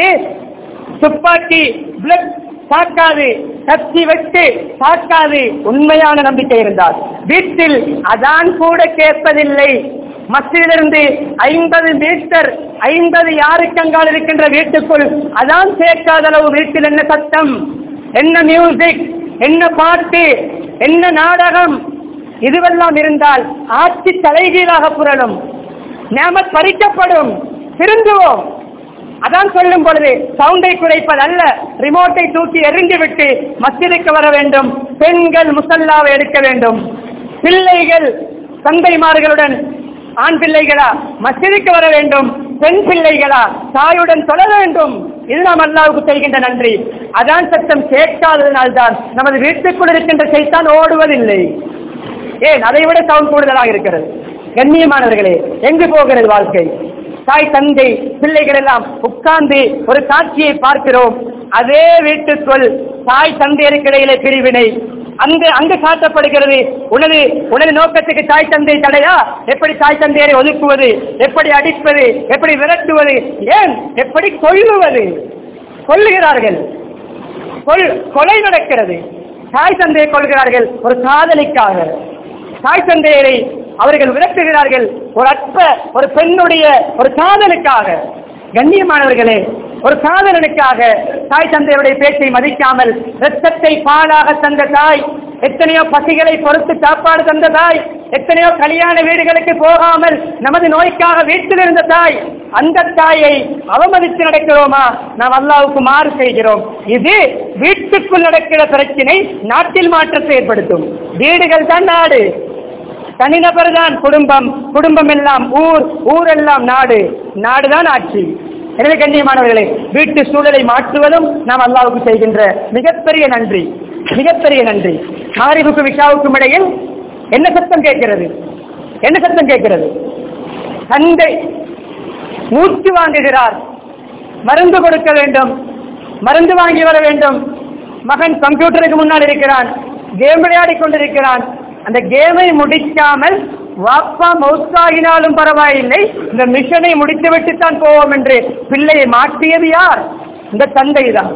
துப்பாக்கி பிளட் தாக்காது கத்தி வெட்டு தாக்காது உண்மையான நம்பிக்கை இருந்தால் வீட்டில் அதான் கூட கேட்பதில்லை மத்தியிலிருந்து ஐம்பது மீட்டர் ஐம்பது யாருக்கங்கால் இருக்கின்ற வீட்டுக்குள் அதான் சேர்க்காத அளவு வீட்டில் என்ன சத்தம் என்ன மியூசிக் என்ன பாட்டு என்ன நாடகம் இதுவெல்லாம் இருந்தால் ஆட்சி தலைகீழாக புரளும் நியமத் பறிக்கப்படும் திருந்துவோம் அதான் சொல்லும் பொழுது சவுண்டை குறைப்பது அல்ல ரிமோட்டை தூக்கி எறிந்து விட்டு மஸ்ஜிதுக்கு வர வேண்டும் பெண்கள் முசல்லாவை எடுக்க வேண்டும் பிள்ளைகள் தந்தைமார்களுடன் ஆண் பிள்ளைகளா மஸ்ஜிதுக்கு வர வேண்டும் பெண் பிள்ளைகளா தாயுடன் தொழ வேண்டும் இது நாம் அல்லாவுக்கு செய்கின்ற நன்றி அதான் சத்தம் கேட்காததனால்தான் நமது வீட்டுக்குள் இருக்கின்ற செய்தான் ஓடுவதில்லை ஏன் அதை விட சவுண்ட் கூடுதலாக இருக்கிறது கண்ணியமானவர்களே எங்கு போகிறது வாழ்க்கை தாய் தந்தை பிள்ளைகள் எல்லாம் உட்கார்ந்து ஒரு காட்சியை பார்க்கிறோம் அதே வீட்டுக்குள் தாய் தந்தையருக்கு இடையிலே பிரிவினை அங்கு அங்கு காட்டப்படுகிறது உனது உனது நோக்கத்துக்கு தாய் தந்தை தடையா எப்படி தாய் தந்தையரை ஒதுக்குவது எப்படி அடிப்பது எப்படி விரட்டுவது ஏன் எப்படி கொல்லுவது கொல்லுகிறார்கள் கொல் கொலை நடக்கிறது தாய் தந்தையை கொள்கிறார்கள் ஒரு காதலிக்காக தாய் தந்தையரை அவர்கள் விரட்டுகிறார்கள் ஒரு அற்ப ஒரு பெண்ணுடைய ஒரு காதலுக்காக கண்ணியமானவர்களே ஒரு காதலனுக்காக தாய் தந்தையுடைய பேச்சை மதிக்காமல் ரத்தத்தை பாலாக தந்த தாய் எத்தனையோ பசிகளை பொறுத்து சாப்பாடு தந்த தாய் எத்தனையோ கல்யாண வீடுகளுக்கு போகாமல் நமது நோய்க்காக வீட்டில் இருந்த தாய் அந்த தாயை அவமதித்து நடக்கிறோமா நாம் அல்லாவுக்கு மாறு செய்கிறோம் இது வீட்டுக்குள் நடக்கிற பிரச்சனை நாட்டில் மாற்றத்தை ஏற்படுத்தும் வீடுகள் தான் நாடு தனிநபர் தான் குடும்பம் குடும்பம் எல்லாம் ஊர் ஊரெல்லாம் நாடு நாடுதான் ஆட்சி எனவே கண்ணியமானவர்களே வீட்டு சூழலை மாற்றுவதும் நாம் அல்லாவுக்கு செய்கின்ற மிகப்பெரிய நன்றி மிகப்பெரிய நன்றி மாரிபுக்கும் விஷாவுக்கும் இடையில் என்ன சத்தம் கேட்கிறது என்ன சத்தம் கேட்கிறது தந்தை மூச்சு வாங்குகிறார் மருந்து கொடுக்க வேண்டும் மருந்து வாங்கி வர வேண்டும் மகன் கம்ப்யூட்டருக்கு முன்னால் இருக்கிறான் கேம் விளையாடி கொண்டிருக்கிறான் அந்த கேமை முடிக்காமல் வாப்பா மௌத்தாகினாலும் பரவாயில்லை இந்த மிஷனை முடித்துவிட்டு தான் போவோம் என்று பிள்ளையை மாற்றியது யார் இந்த தந்தை தான்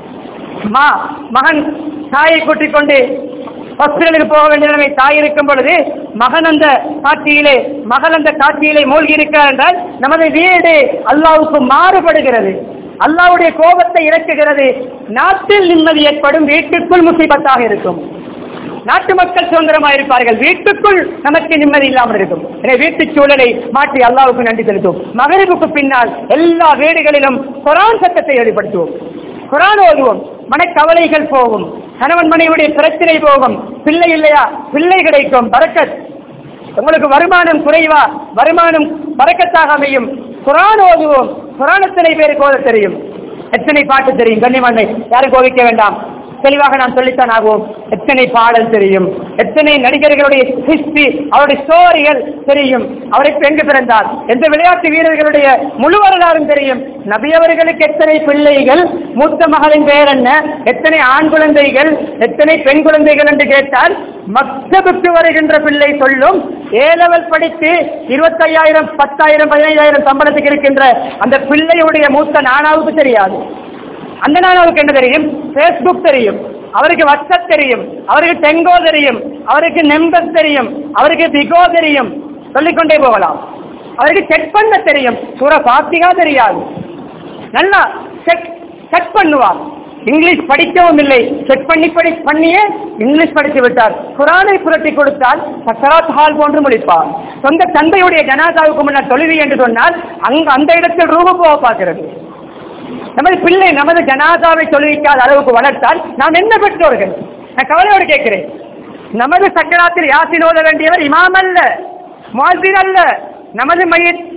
மா மகன் தாயை கூட்டிக் கொண்டு ஹாஸ்பிட்டலுக்கு போக வேண்டிய நிலைமை தாய் இருக்கும் பொழுது மகன் அந்த காட்சியிலே மகள் அந்த காட்சியிலே மூழ்கி இருக்கிறார் என்றால் நமது வீடு அல்லாவுக்கு மாறுபடுகிறது அல்லாவுடைய கோபத்தை இறக்குகிறது நாட்டில் நிம்மதி ஏற்படும் வீட்டுக்குள் முசீபத்தாக இருக்கும் நாட்டு மக்கள் சுதந்திரமாக இருப்பார்கள் வீட்டுக்குள் நமக்கு நிம்மதி இல்லாமல் இருக்கும் எனவே வீட்டுச் சூழலை மாற்றி அல்லாவுக்கு நன்றி செலுத்துவோம் மகரிபுக்கு பின்னால் எல்லா வீடுகளிலும் குரான் சட்டத்தை வெளிப்படுத்துவோம் குரான் ஓதுவோம் மனக்கவலைகள் போகும் கணவன் மனைவியுடைய பிரச்சனை போகும் பிள்ளை இல்லையா பிள்ளை கிடைக்கும் பரக்கத் உங்களுக்கு வருமானம் குறைவா வருமானம் பறக்கத்தாக அமையும் குரான் ஓதுவோம் குரான் எத்தனை பேருக்கு ஓத தெரியும் எத்தனை பாட்டு தெரியும் கண்ணியமண்ணை யாரும் கோவிக்க வேண்டாம் தெளிவாக நாம் சொல்லித்தான் ஆகுவோம் எத்தனை பாடல் தெரியும் எத்தனை நடிகர்களுடைய ஹிஸ்டரி அவருடைய ஸ்டோரிகள் தெரியும் அவரை எங்கு பிறந்தார் எந்த விளையாட்டு வீரர்களுடைய முழு வரலாறும் தெரியும் நபி அவர்களுக்கு எத்தனை பிள்ளைகள் மூத்த மகளின் பெயர் என்ன எத்தனை ஆண் குழந்தைகள் எத்தனை பெண் குழந்தைகள் என்று கேட்டால் மக்தபுக்கு வருகின்ற பிள்ளை சொல்லும் ஏ லெவல் படித்து இருபத்தையாயிரம் பத்தாயிரம் பதினைந்தாயிரம் சம்பளத்துக்கு இருக்கின்ற அந்த பிள்ளையுடைய மூத்த நானாவுக்கு தெரியாது அந்த நானாவுக்கு என்ன தெரியும் பேஸ்புக் தெரியும் அவருக்கு வாட்ஸ்அப் தெரியும் அவருக்கு டெங்கோ தெரியும் அவருக்கு நெம்பர் தெரியும் அவருக்கு பிகோ தெரியும் சொல்லிக்கொண்டே போகலாம் அவருக்கு செக் பண்ண தெரியும் சூர பாத்திகா தெரியாது நல்லா செக் செக் பண்ணுவார் இங்கிலீஷ் படிக்கவும் இல்லை செக் பண்ணி படி பண்ணியே இங்கிலீஷ் படித்து விட்டார் குரானை புரட்டி கொடுத்தால் சக்கராத் ஹால் போன்று முடிப்பார் சொந்த தந்தையுடைய ஜனாதாவுக்கு முன்னால் தொழுவி என்று சொன்னால் அங்கு அந்த இடத்தில் ரூப போக பார்க்கிறது நமது பிள்ளை நமது ஜனாதாவை தொழுவிக்காத அளவுக்கு வளர்த்தால் நாம் என்ன பெற்றோர்கள் நான் கவலையோடு கேட்கிறேன் நமது சக்கராத்தில் யாசின் ஓத வேண்டியவர் இமாம் அல்ல முவாசின் அல்ல நமது மைய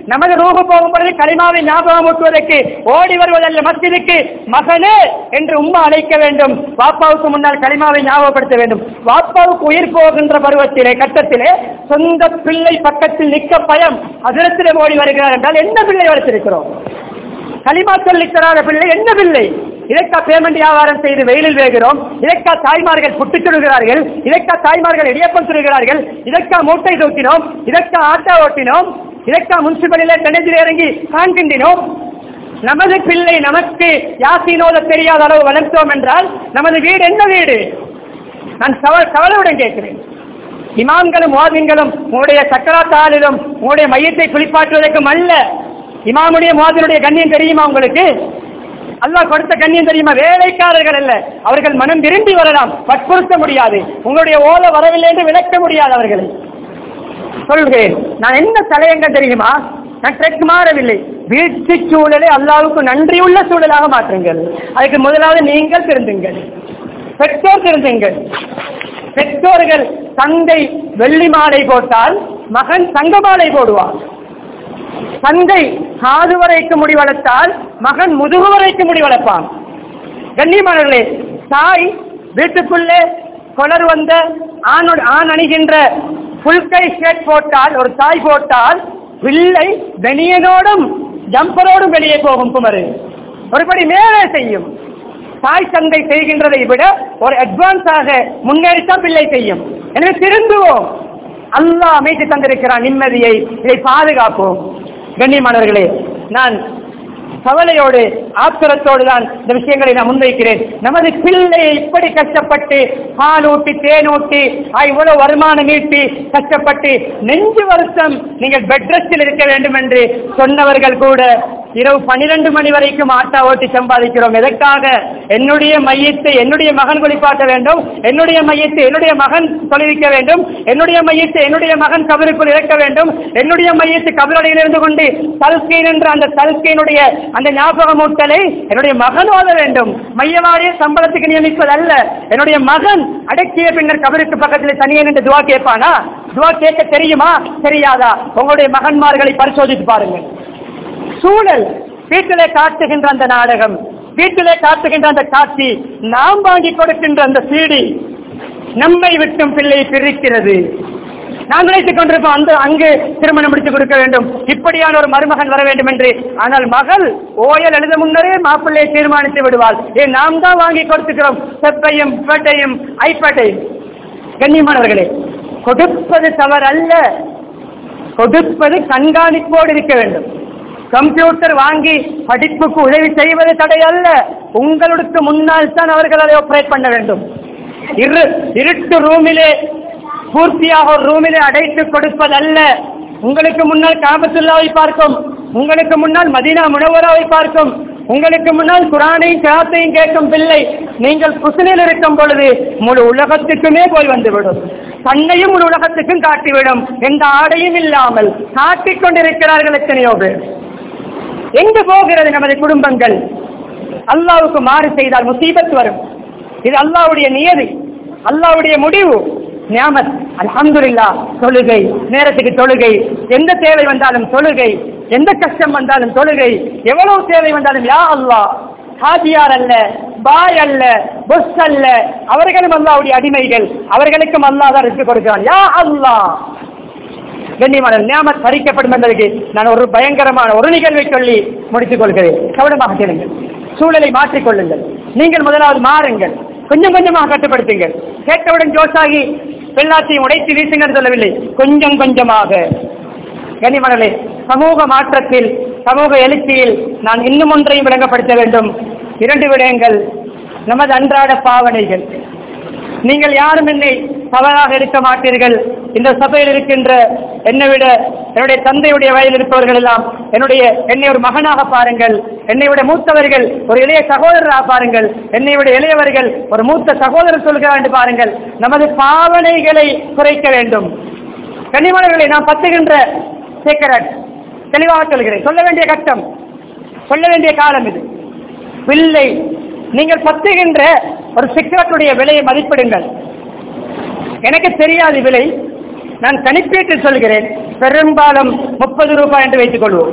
நமது ரூபு போகும் பொழுது களிமாவை ஞாபகம் ஊட்டுவதற்கு ஓடி வருவதல்ல மஸ்ஜிதுக்கு மகனே என்று உம்மா அழைக்க வேண்டும் வாப்பாவுக்கு முன்னால் களிமாவை ஞாபகப்படுத்த வேண்டும் வாப்பாவுக்கு உயிர் போகின்ற பருவத்திலே கட்டத்திலே சொந்த பிள்ளை பக்கத்தில் நிற்க பயம் அதிரத்திலே ஓடி வருகிறார் என்றால் என்ன பிள்ளை வளர்த்திருக்கிறோம் களிமா சொல்லித் தராத பிள்ளை என்ன பிள்ளை இதற்கா பேமெண்ட் வியாபாரம் செய்து வெயிலில் வேகிறோம் இதற்கா தாய்மார்கள் புட்டுச் சுடுகிறார்கள் இதற்கா தாய்மார்கள் இடியப்பம் சுடுகிறார்கள் இதற்கா மூட்டை தூக்கினோம் இதற்கா ஆட்டோ ஓட்டினோம் இதற்கா முனிசிபலிலே டெனேஜில் இறங்கி காண்கின்றோம் நமது பிள்ளை நமக்கு யாசினோத தெரியாத அளவு வளர்த்தோம் என்றால் நமது வீடு என்ன வீடு நான் கவ கவலையுடன் கேட்கிறேன் இமாம்களும் வாதிங்களும் உங்களுடைய சக்கராத்தாளிலும் உங்களுடைய மையத்தை குளிப்பாற்றுவதற்கும் அல்ல இமாமுடைய மோதனுடைய கண்ணியம் தெரியுமா உங்களுக்கு அல்லாஹ் கொடுத்த கண்ணியம் தெரியுமா வேலைக்காரர்கள் அல்ல அவர்கள் மனம் விரும்பி வரலாம் வற்புறுத்த முடியாது உங்களுடைய ஓல வரவில்லை என்று விளக்க முடியாது அவர்களை சொல்கிறேன் நான் என்ன தலையங்க தெரியுமா நான் ட்ரெக் மாறவில்லை வீட்டு சூழலை அல்லாவுக்கு நன்றியுள்ள சூழலாக மாற்றுங்கள் அதுக்கு முதலாவது நீங்கள் திருந்துங்கள் பெற்றோர் திருந்துங்கள் பெற்றோர்கள் தந்தை வெள்ளி மாலை போட்டால் மகன் தங்க மாலை போடுவான் தந்தை காது வரைக்கும் முடி வளர்த்தால் மகன் முதுகு வரைக்கும் முடி வளர்ப்பான் கண்ணியமானவர்களே தாய் வீட்டுக்குள்ளே கொலர் வந்த ஆணோடு ஆண் அணிகின்ற புல்கை ஷர்ட் போட்டால் ஒரு தாய் போட்டால் பிள்ளை வெனியனோடும் ஜம்பரோடும் வெளியே போகும் குமரு ஒருபடி மேலே செய்யும் தாய் தந்தை செய்கின்றதை விட ஒரு அட்வான்ஸாக முன்னேறித்தான் பிள்ளை செய்யும் எனவே திருந்துவோம் அல்லாஹ் அமைத்து தந்திருக்கிறான் நிம்மதியை இதை பாதுகாப்போம் கண்ணியமானவர்களே நான் கவலையோடு ஆத்திரத்தோடு தான் இந்த விஷயங்களை நான் முன்வைக்கிறேன் நமது பிள்ளையை இப்படி கஷ்டப்பட்டு பால் ஊட்டி தேன் ஊட்டி ஆ, இவ்வளவு வருமானம் ஈட்டி கஷ்டப்பட்டு நெஞ்சு வருஷம் நீங்கள் பெட் ரெஸ்டில் இருக்க வேண்டும் என்று சொன்னவர்கள் கூட இரவு பன்னிரண்டு மணி வரைக்கும் ஆட்டா ஓட்டி சம்பாதிக்கிறோம் எதற்காக என்னுடைய மையத்தை என்னுடைய மகன் குளிப்பாட்ட வேண்டும் என்னுடைய மையத்தை என்னுடைய மகன் தொலைவிக்க வேண்டும் என்னுடைய மையத்தை என்னுடைய மகன் கபருக்குள் இறக்க வேண்டும் என்னுடைய மையத்தை கபரடையில் இருந்து கொண்டு தல்கீன் என்ற அந்த தல்கீனுடைய அந்த ஞாபகமூட்டலை என்னுடைய மகன் ஓத வேண்டும் மையவாரியை சம்பளத்துக்கு நியமிப்பது அல்ல என்னுடைய மகன் அடக்கிய பின்னர் கபருக்கு பக்கத்தில் தனியே நின்று துவா கேட்பானா துவா கேட்க தெரியுமா தெரியாதா உங்களுடைய மகன்மார்களை பரிசோதித்து பாருங்கள் சூழல் வீட்டிலே காட்டுகின்ற அந்த நாடகம் வீட்டிலே காட்டுகின்ற அந்த காட்சி நாம் வாங்கி கொடுக்கின்ற அந்த சீடி நம்மை விட்டும் பிள்ளை பிரிக்கிறது நான் நினைத்துக் கொண்டிருப்போம் அந்த அங்கு திருமணம் முடித்து கொடுக்க வேண்டும் இப்படியான ஒரு மருமகன் வர வேண்டும் என்று ஆனால் மகள் ஓயல் எழுத முன்னரே மாப்பிள்ளையை தீர்மானித்து விடுவாள் ஏன் நாம் தான் வாங்கி கொடுத்துக்கிறோம் செப்பையும் பேட்டையும் ஐப்பேட்டையும் கண்ணியமானவர்களே கொடுப்பது தவறல்ல கொடுப்பது கண்காணிப்போடு இருக்க வேண்டும் கம்ப்யூட்டர் வாங்கி படிப்புக்கு உதவி செய்வது தடை அல்ல உங்களுக்கு முன்னால் தான் அவர்கள் அதை ஆப்ரேட் பண்ண வேண்டும் இரு இருட்டு ரூமிலே பூர்த்தியாக ஒரு ரூமிலே அடைத்து கொடுப்பதல்ல உங்களுக்கு முன்னால் காபத்துல்லாவை பார்க்கும் உங்களுக்கு முன்னால் மதீனா முனவராவை பார்க்கும் உங்களுக்கு முன்னால் குரானையும் கிராத்தையும் கேட்கும் பிள்ளை நீங்கள் குசினில் இருக்கும் பொழுது முழு உலகத்துக்குமே போய் வந்துவிடும் தன்னையும் முழு உலகத்துக்கும் காட்டிவிடும் எந்த ஆடையும் இல்லாமல் காட்டிக் கொண்டிருக்கிறார்கள் எத்தனையோ பேர் எங்கு போகிறது நமது குடும்பங்கள் அல்லாவுக்கு மாறு செய்தால் முசீபத் வரும் இது அல்லாவுடைய நியதி அல்லாவுடைய முடிவு நியாமத் அல்ஹம்துலில்லா தொழுகை நேரத்துக்கு தொழுகை எந்த தேவை வந்தாலும் தொழுகை எந்த கஷ்டம் வந்தாலும் தொழுகை எவ்வளவு தேவை வந்தாலும் யா அல்லாஹ் ஹாஜியார் அல்ல பாய் அல்ல புஷ் அல்ல அவர்களும் அல்லாவுடைய அடிமைகள் அவர்களுக்கும் அல்லாஹ் தான் ரிஸ்க் கொடுக்கிறான் யா அல்லாஹ் கண்ணியமான நியாமத் பறிக்கப்படும் என்பதற்கு நான் ஒரு பயங்கரமான ஒரு நிகழ்வை சொல்லி முடித்துக் கொள்கிறேன் கவனமாக கேளுங்கள் சூழலை மாற்றிக் கொள்ளுங்கள் நீங்கள் முதலாவது மாறுங்கள் கொஞ்சம் கொஞ்சமாக கட்டுப்படுத்துங்கள் கேட்டவுடன் ஜோசாகி வெள்ளாத்தையும் உடைத்து வீசுங்கள் சொல்லவில்லை கொஞ்சம் கொஞ்சமாக கனிமணலே சமூக மாற்றத்தில் சமூக எழுச்சியில் நான் இன்னும் ஒன்றையும் விளங்கப்படுத்த வேண்டும் இரண்டு விடயங்கள் நமது அன்றாட பாவனைகள் நீங்கள் யாரும் என்னை தவறாக இருக்க மாட்டீர்கள் இந்த சபையில் இருக்கின்ற என்னை விட என்னுடைய தந்தையுடைய வயதில் இருப்பவர்கள் எல்லாம் என்னுடைய என்னை ஒரு மகனாக பாருங்கள் என்னை விட மூத்தவர்கள் ஒரு இளைய சகோதரராக பாருங்கள் என்னை விட இளையவர்கள் ஒரு மூத்த சகோதரர் சொல்கிறார் என்று பாருங்கள் நமது பாவனைகளை குறைக்க வேண்டும் கனிமலர்களை நாம் பத்துகின்ற சேக்கரட் தெளிவாக சொல்கிறேன் சொல்ல வேண்டிய கட்டம் சொல்ல வேண்டிய காலம் இது பிள்ளை நீங்கள் பத்துகின்ற ஒரு சிக்கரத்துடைய விலையை மதிப்பிடுங்கள் எனக்கு தெரியாது விலை நான் கணிப்பீட்டில் சொல்கிறேன் பெரும்பாலும் முப்பது ரூபாய் என்று வைத்துக் கொள்வோம்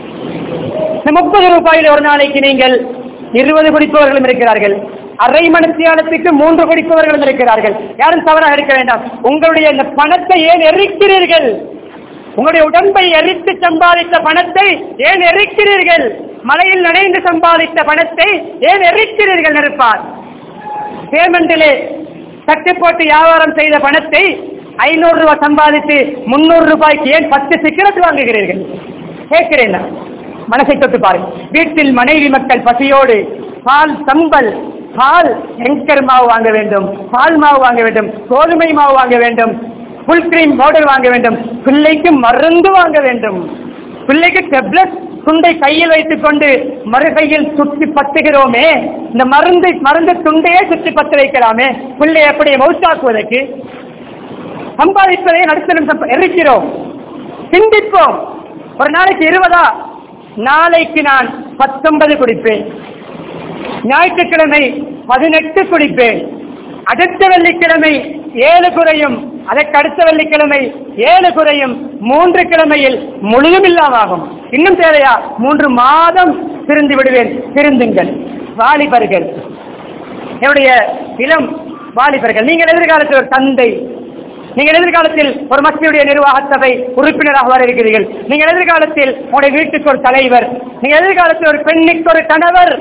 இந்த முப்பது ரூபாயில் ஒரு நாளைக்கு நீங்கள் இருபது குடிப்பவர்களும் இருக்கிறார்கள் அரை மணித்தியாலத்துக்கு மூன்று குடிப்பவர்களும் இருக்கிறார்கள் யாரும் தவறாக இருக்க வேண்டாம் உங்களுடைய இந்த பணத்தை ஏன் எரிக்கிறீர்கள் உங்களுடைய உடம்பை எரித்து சம்பாதித்த பணத்தை ஏன் எரிக்கிறீர்கள் மலையில் நனைந்து சம்பாதித்த பணத்தை ஏன் எரிக்கிறீர்கள் நெருப்பார் பேமெண்டிலே தட்டு போட்டு வியாபாரம் செய்த பணத்தை ஐநூறு ரூபாய் சம்பாதித்து முன்னூறு ரூபாய்க்கு ஏன் பத்து சிக்கரத்து வாங்குகிறீர்கள் கேட்கிறேன் நான். மனசை தொட்டு பாருங்க வீட்டில் மனைவி மக்கள் பசியோடு பால் சம்பல் பால் எங்கர் மாவு வாங்க வேண்டும் பால் மாவு வாங்க வேண்டும் கோதுமை மாவு வாங்க வேண்டும் ஃபுல் கிரீம் பவுடர் வாங்க வேண்டும் பிள்ளைக்கு மருந்து வாங்க வேண்டும் பிள்ளைக்கு டெப்லெட் துண்டை கையில் வைத்துக் கொண்டு மறு கையில் சுற்றி பத்துகிறோமே இந்த மருந்து மருந்து துண்டையே சுற்றி பத்து வைக்கலாமே பிள்ளை எப்படி மவுத்தாக்குவதற்கு சம்பாதிப்பதை நடுத்தரம் எரிக்கிறோம் சிந்திப்போம் ஒரு நாளைக்கு இருபதா நாளைக்கு நான் பத்தொன்பது குடிப்பேன் ஞாயிற்றுக்கிழமை பதினெட்டு குடிப்பேன் அடுத்த வெள்ளிக்கிழமை ஏழு குறையும் அதற்கு அடுத்த வெள்ளிக்கிழமை ஏழு குறையும் மூன்று கிழமையில் முழுதும் இல்லாமாகும் இன்னும் தேவையா மூன்று மாதம் திருந்து விடுவேன் திருந்துங்கள் வாலிபர்கள் என்னுடைய இளம் வாலிபர்கள் நீங்கள் எதிர்காலத்தில் ஒரு தந்தை நீங்கள் எதிர்காலத்தில் ஒரு மக்களுடைய நிர்வாக சபை உறுப்பினராக வர இருக்கிறீர்கள் நீங்கள் எதிர்காலத்தில் உங்களுடைய வீட்டுக்கு ஒரு தலைவர் நீங்கள் எதிர்காலத்தில் ஒரு பெண்ணுக்கு ஒரு கணவர்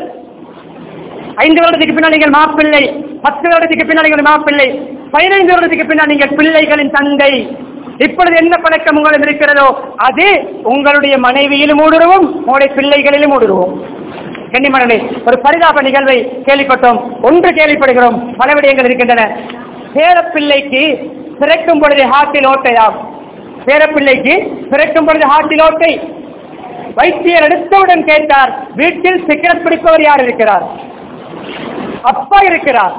ஐந்து வருடத்துக்கு பின்னால் நீங்கள் மாப்பிள்ளை பத்து வருடத்துக்கு பின்னால் நீங்கள் மாப்பிள்ளை பதினைந்து வருடத்துக்கு பின்னால் நீங்கள் பிள்ளைகளின் தந்தை இப்பொழுது என்ன பழக்கம் உங்களிடம் இருக்கிறதோ அது உங்களுடைய மனைவியிலும் ஊடுருவும் உங்களுடைய பிள்ளைகளிலும் ஊடுருவும் கன்னிமணி ஒரு பரிதாப நிகழ்வை கேள்விப்பட்டோம் ஒன்று கேள்விப்படுகிறோம் பல விடயங்கள் இருக்கின்றன பேரப்பிள்ளைக்கு பிறக்கும் பொழுது ஹார்ட்டில் ஓட்டையாம் பேரப்பிள்ளைக்கு பிறக்கும் பொழுது ஹார்ட்டில் ஓட்டை வைத்தியர் எடுத்தவுடன் கேட்டார் வீட்டில் சிகரெட் பிடிப்பவர் யார் இருக்கிறார் அப்பா இருக்கிறார்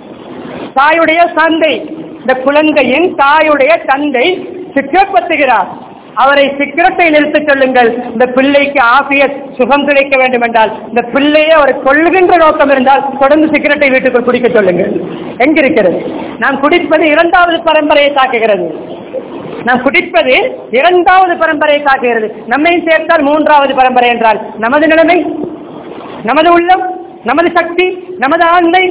தாயுடைய தந்தை இந்த குழந்தையின் தாயுடைய தந்தை சிகரெட் பத்துகிறார் அவரை சிகரெட்டை நிறுத்தச் சொல்லுங்கள் இந்த பிள்ளைக்கு ஆசிய சுகம் கிடைக்க வேண்டும் என்றால் இந்த பிள்ளையை அவர் கொள்ளுகின்ற நோக்கம் இருந்தால் தொடர்ந்து சிகரெட்டை வீட்டுக்குள் குடிக்க சொல்லுங்கள் எங்கிருக்கிறது நாம் குடிப்பது இரண்டாவது பரம்பரையை தாக்குகிறது நாம் குடிப்பது இரண்டாவது பரம்பரையை தாக்குகிறது நம்மையும் சேர்த்தால் மூன்றாவது பரம்பரை என்றால் நமது நிலைமை நமது உள்ளம் நமது சக்தி நமது ஆண்மை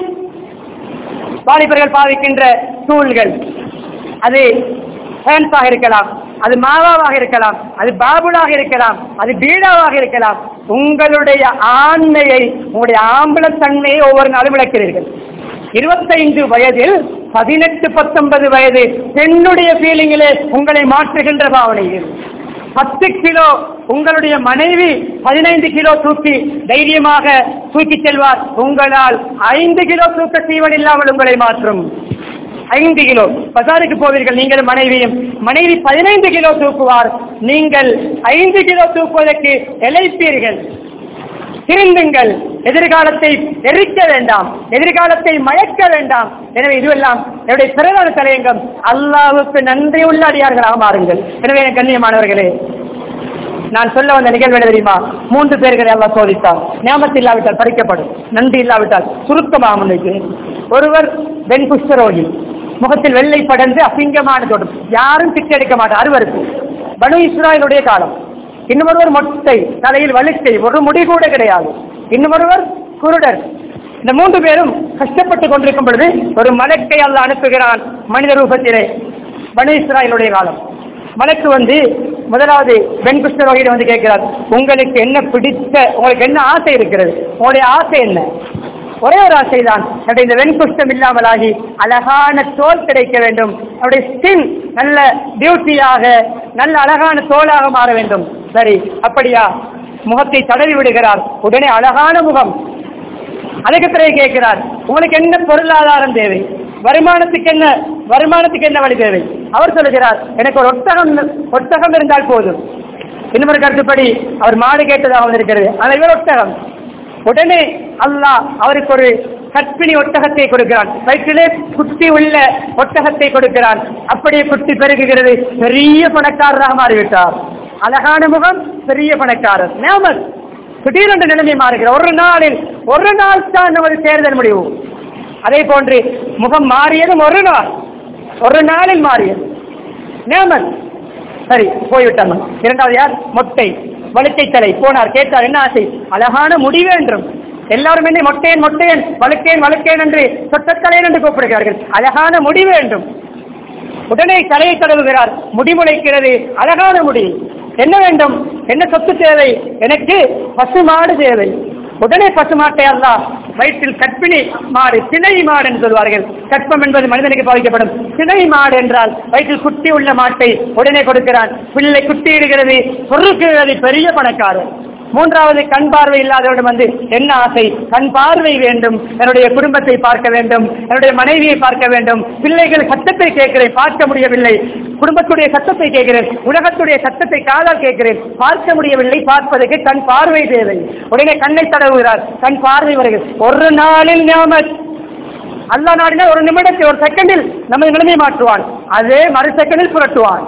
வாலிபர்கள் பாவிக்கின்ற தூள்கள் அது ஃபேன்ஸாக இருக்கலாம் அது மாவாவாக இருக்கலாம் அது பாபுலாக இருக்கலாம் அது பீடாவாக இருக்கலாம் உங்களுடைய ஆண்மையை உங்களுடைய ஆம்பளத்தன்மையை ஒவ்வொரு நாளும் விளக்கிறீர்கள் இருபத்தைந்து வயதில் பதினெட்டு பத்தொன்பது வயது பெண்ணுடைய ஃபீலிங்கிலே உங்களை மாற்றுகின்ற பாவனையில் பத்து கிலோ உங்களுடைய மனைவி பதினைந்து கிலோ தூக்கி தைரியமாக தூக்கி செல்வார் உங்களால் ஐந்து கிலோ தூக்க சீவன் இல்லாமல் உங்களை மாற்றும் ஐந்து கிலோ பசாருக்கு போவீர்கள் நீங்களும் மனைவியும் மனைவி பதினைந்து கிலோ தூக்குவார் நீங்கள் ஐந்து கிலோ தூக்குவதற்கு இழைப்பீர்கள் திருந்துங்கள் எதிர்காலத்தை எரிக்க வேண்டாம் எதிர்காலத்தை மயக்க வேண்டாம் எனவே இதுவெல்லாம் என்னுடைய பிறகால தலையங்கம் அல்லாவுக்கு நன்றி உள்ள அடியார்களாக மாறுங்கள் எனவே எனக்கு கண்ணியமானவர்களே நான் சொல்ல வந்த நிகழ்வு என்ன தெரியுமா மூன்று பேர்களை எல்லாம் சோதித்தார் ஞாபகத்தில் இல்லாவிட்டால் பறிக்கப்படும் நன்றி இல்லாவிட்டால் சுருக்கமாக முன்வைக்கிறேன் ஒருவர் வெண் குஷ்டரோகி முகத்தில் வெள்ளை படர்ந்து அசிங்கமான தோட்டம் யாரும் பிச்சை எடுக்க மாட்டார் அருவருக்கு பனு இஸ்ராயலுடைய காலம் இன்னொருவர் மொட்டை தலையில் வலிக்கை ஒரு முடி கூட கிடையாது இன்னொருவர் குருடர் இந்த மூன்று பேரும் கஷ்டப்பட்டு கொண்டிருக்கும் பொழுது ஒரு மலக்கை அல்ல அனுப்புகிறான் மனித ரூபத்திலே பனு இஸ்ராயலுடைய காலம் மலக்கு வந்து முதலாவது வெண்குஷ்ட வகையில் வந்து கேட்கிறார் உங்களுக்கு என்ன பிடித்த உங்களுக்கு என்ன ஆசை இருக்கிறது உங்களுடைய ஆசை என்ன ஒரே ஒரு ஆசை தான் என்னுடைய இந்த வெண்குஷ்டம் இல்லாமலாகி அழகான தோல் கிடைக்க வேண்டும் அவருடைய ஸ்கின் நல்ல பியூட்டியாக நல்ல அழகான தோலாக மாற வேண்டும் சரி அப்படியா முகத்தை தடவி விடுகிறார் உடனே அழகான முகம் அதுக்கு பிறகு கேட்கிறார் உங்களுக்கு என்ன பொருளாதாரம் தேவை வருமானத்துக்கு என்ன வருமானத்துக்கு என்ன வழி தேவை அவர் சொல்லுகிறார் எனக்கு ஒரு ஒட்டகம் ஒட்டகம் இருந்தால் போதும் இன்னொரு கருத்துப்படி அவர் மாடு கேட்டதாக வந்திருக்கிறது ஆனால் இவர் ஒட்டகம் உடனே அல்லாஹ் அவருக்கு ஒரு கற்பிணி ஒட்டகத்தை கொடுக்கிறான் வயிற்றிலே குட்டி உள்ள ஒட்டகத்தை கொடுக்கிறான் அப்படியே குட்டி பெருகுகிறது பெரிய பணக்காரராக மாறிவிட்டார் அழகான முகம் பெரிய பணக்காரர் நேமர் திடீரென்று நிலைமை மாறுகிறார் ஒரு நாளில் ஒரு நாள் தான் நமது தேர்தல் முடிவு அதே போன்று முகம் மாறியதும் ஒரு நாள் ஒரு நாளில் மாறியது நேமன் சரி போய்விட்டாங்க இரண்டாவது யார் மொட்டை வழுக்கை தலை போனார் கேட்டார் என்ன ஆசை அழகான முடி வேண்டும் எல்லாரும் என்னை மொட்டையன் மொட்டையன் வழுக்கேன் வழுக்கேன் என்று சொட்டத்தலையன் என்று கூப்பிடுகிறார்கள் அழகான முடி வேண்டும் உடனே தலையை தடவுகிறார் முடி முளைக்கிறது அழகான முடி என்ன வேண்டும் என்ன சொத்து தேவை எனக்கு பசுமாடு தேவை உடனே பசுமாட்டை அல்ல வயிற்றில் கற்பிணி மாடு சினை மாடு என்று சொல்வார்கள் கற்பம் என்பது மனிதனுக்கு பாதிக்கப்படும் சினை மாடு என்றால் வயிற்றில் குட்டி உள்ள மாட்டை உடனே கொடுக்கிறான் பிள்ளை குட்டி இடுகிறது பொருட்கிறது பெரிய பணக்காரர் மூன்றாவது கண் பார்வை இல்லாதவரிடம் வந்து என்ன ஆசை கண் பார்வை வேண்டும் என்னுடைய குடும்பத்தை பார்க்க வேண்டும் என்னுடைய மனைவியை பார்க்க வேண்டும் பிள்ளைகள் சத்தத்தை கேட்கிறேன் பார்க்க முடியவில்லை குடும்பத்துடைய சத்தத்தை கேட்கிறேன் உலகத்துடைய சத்தத்தை காதால் கேட்கிறேன் பார்க்க முடியவில்லை பார்ப்பதற்கு கண் பார்வை தேவை உடனே கண்ணை தடவுகிறார் கண் பார்வை வருகிறது ஒரு நாளில் ஞாபகம் அல்லா நாடினா ஒரு நிமிடத்தில் ஒரு செகண்டில் நமது நிலைமை மாற்றுவான் அதே மறு செகண்டில் புரட்டுவான்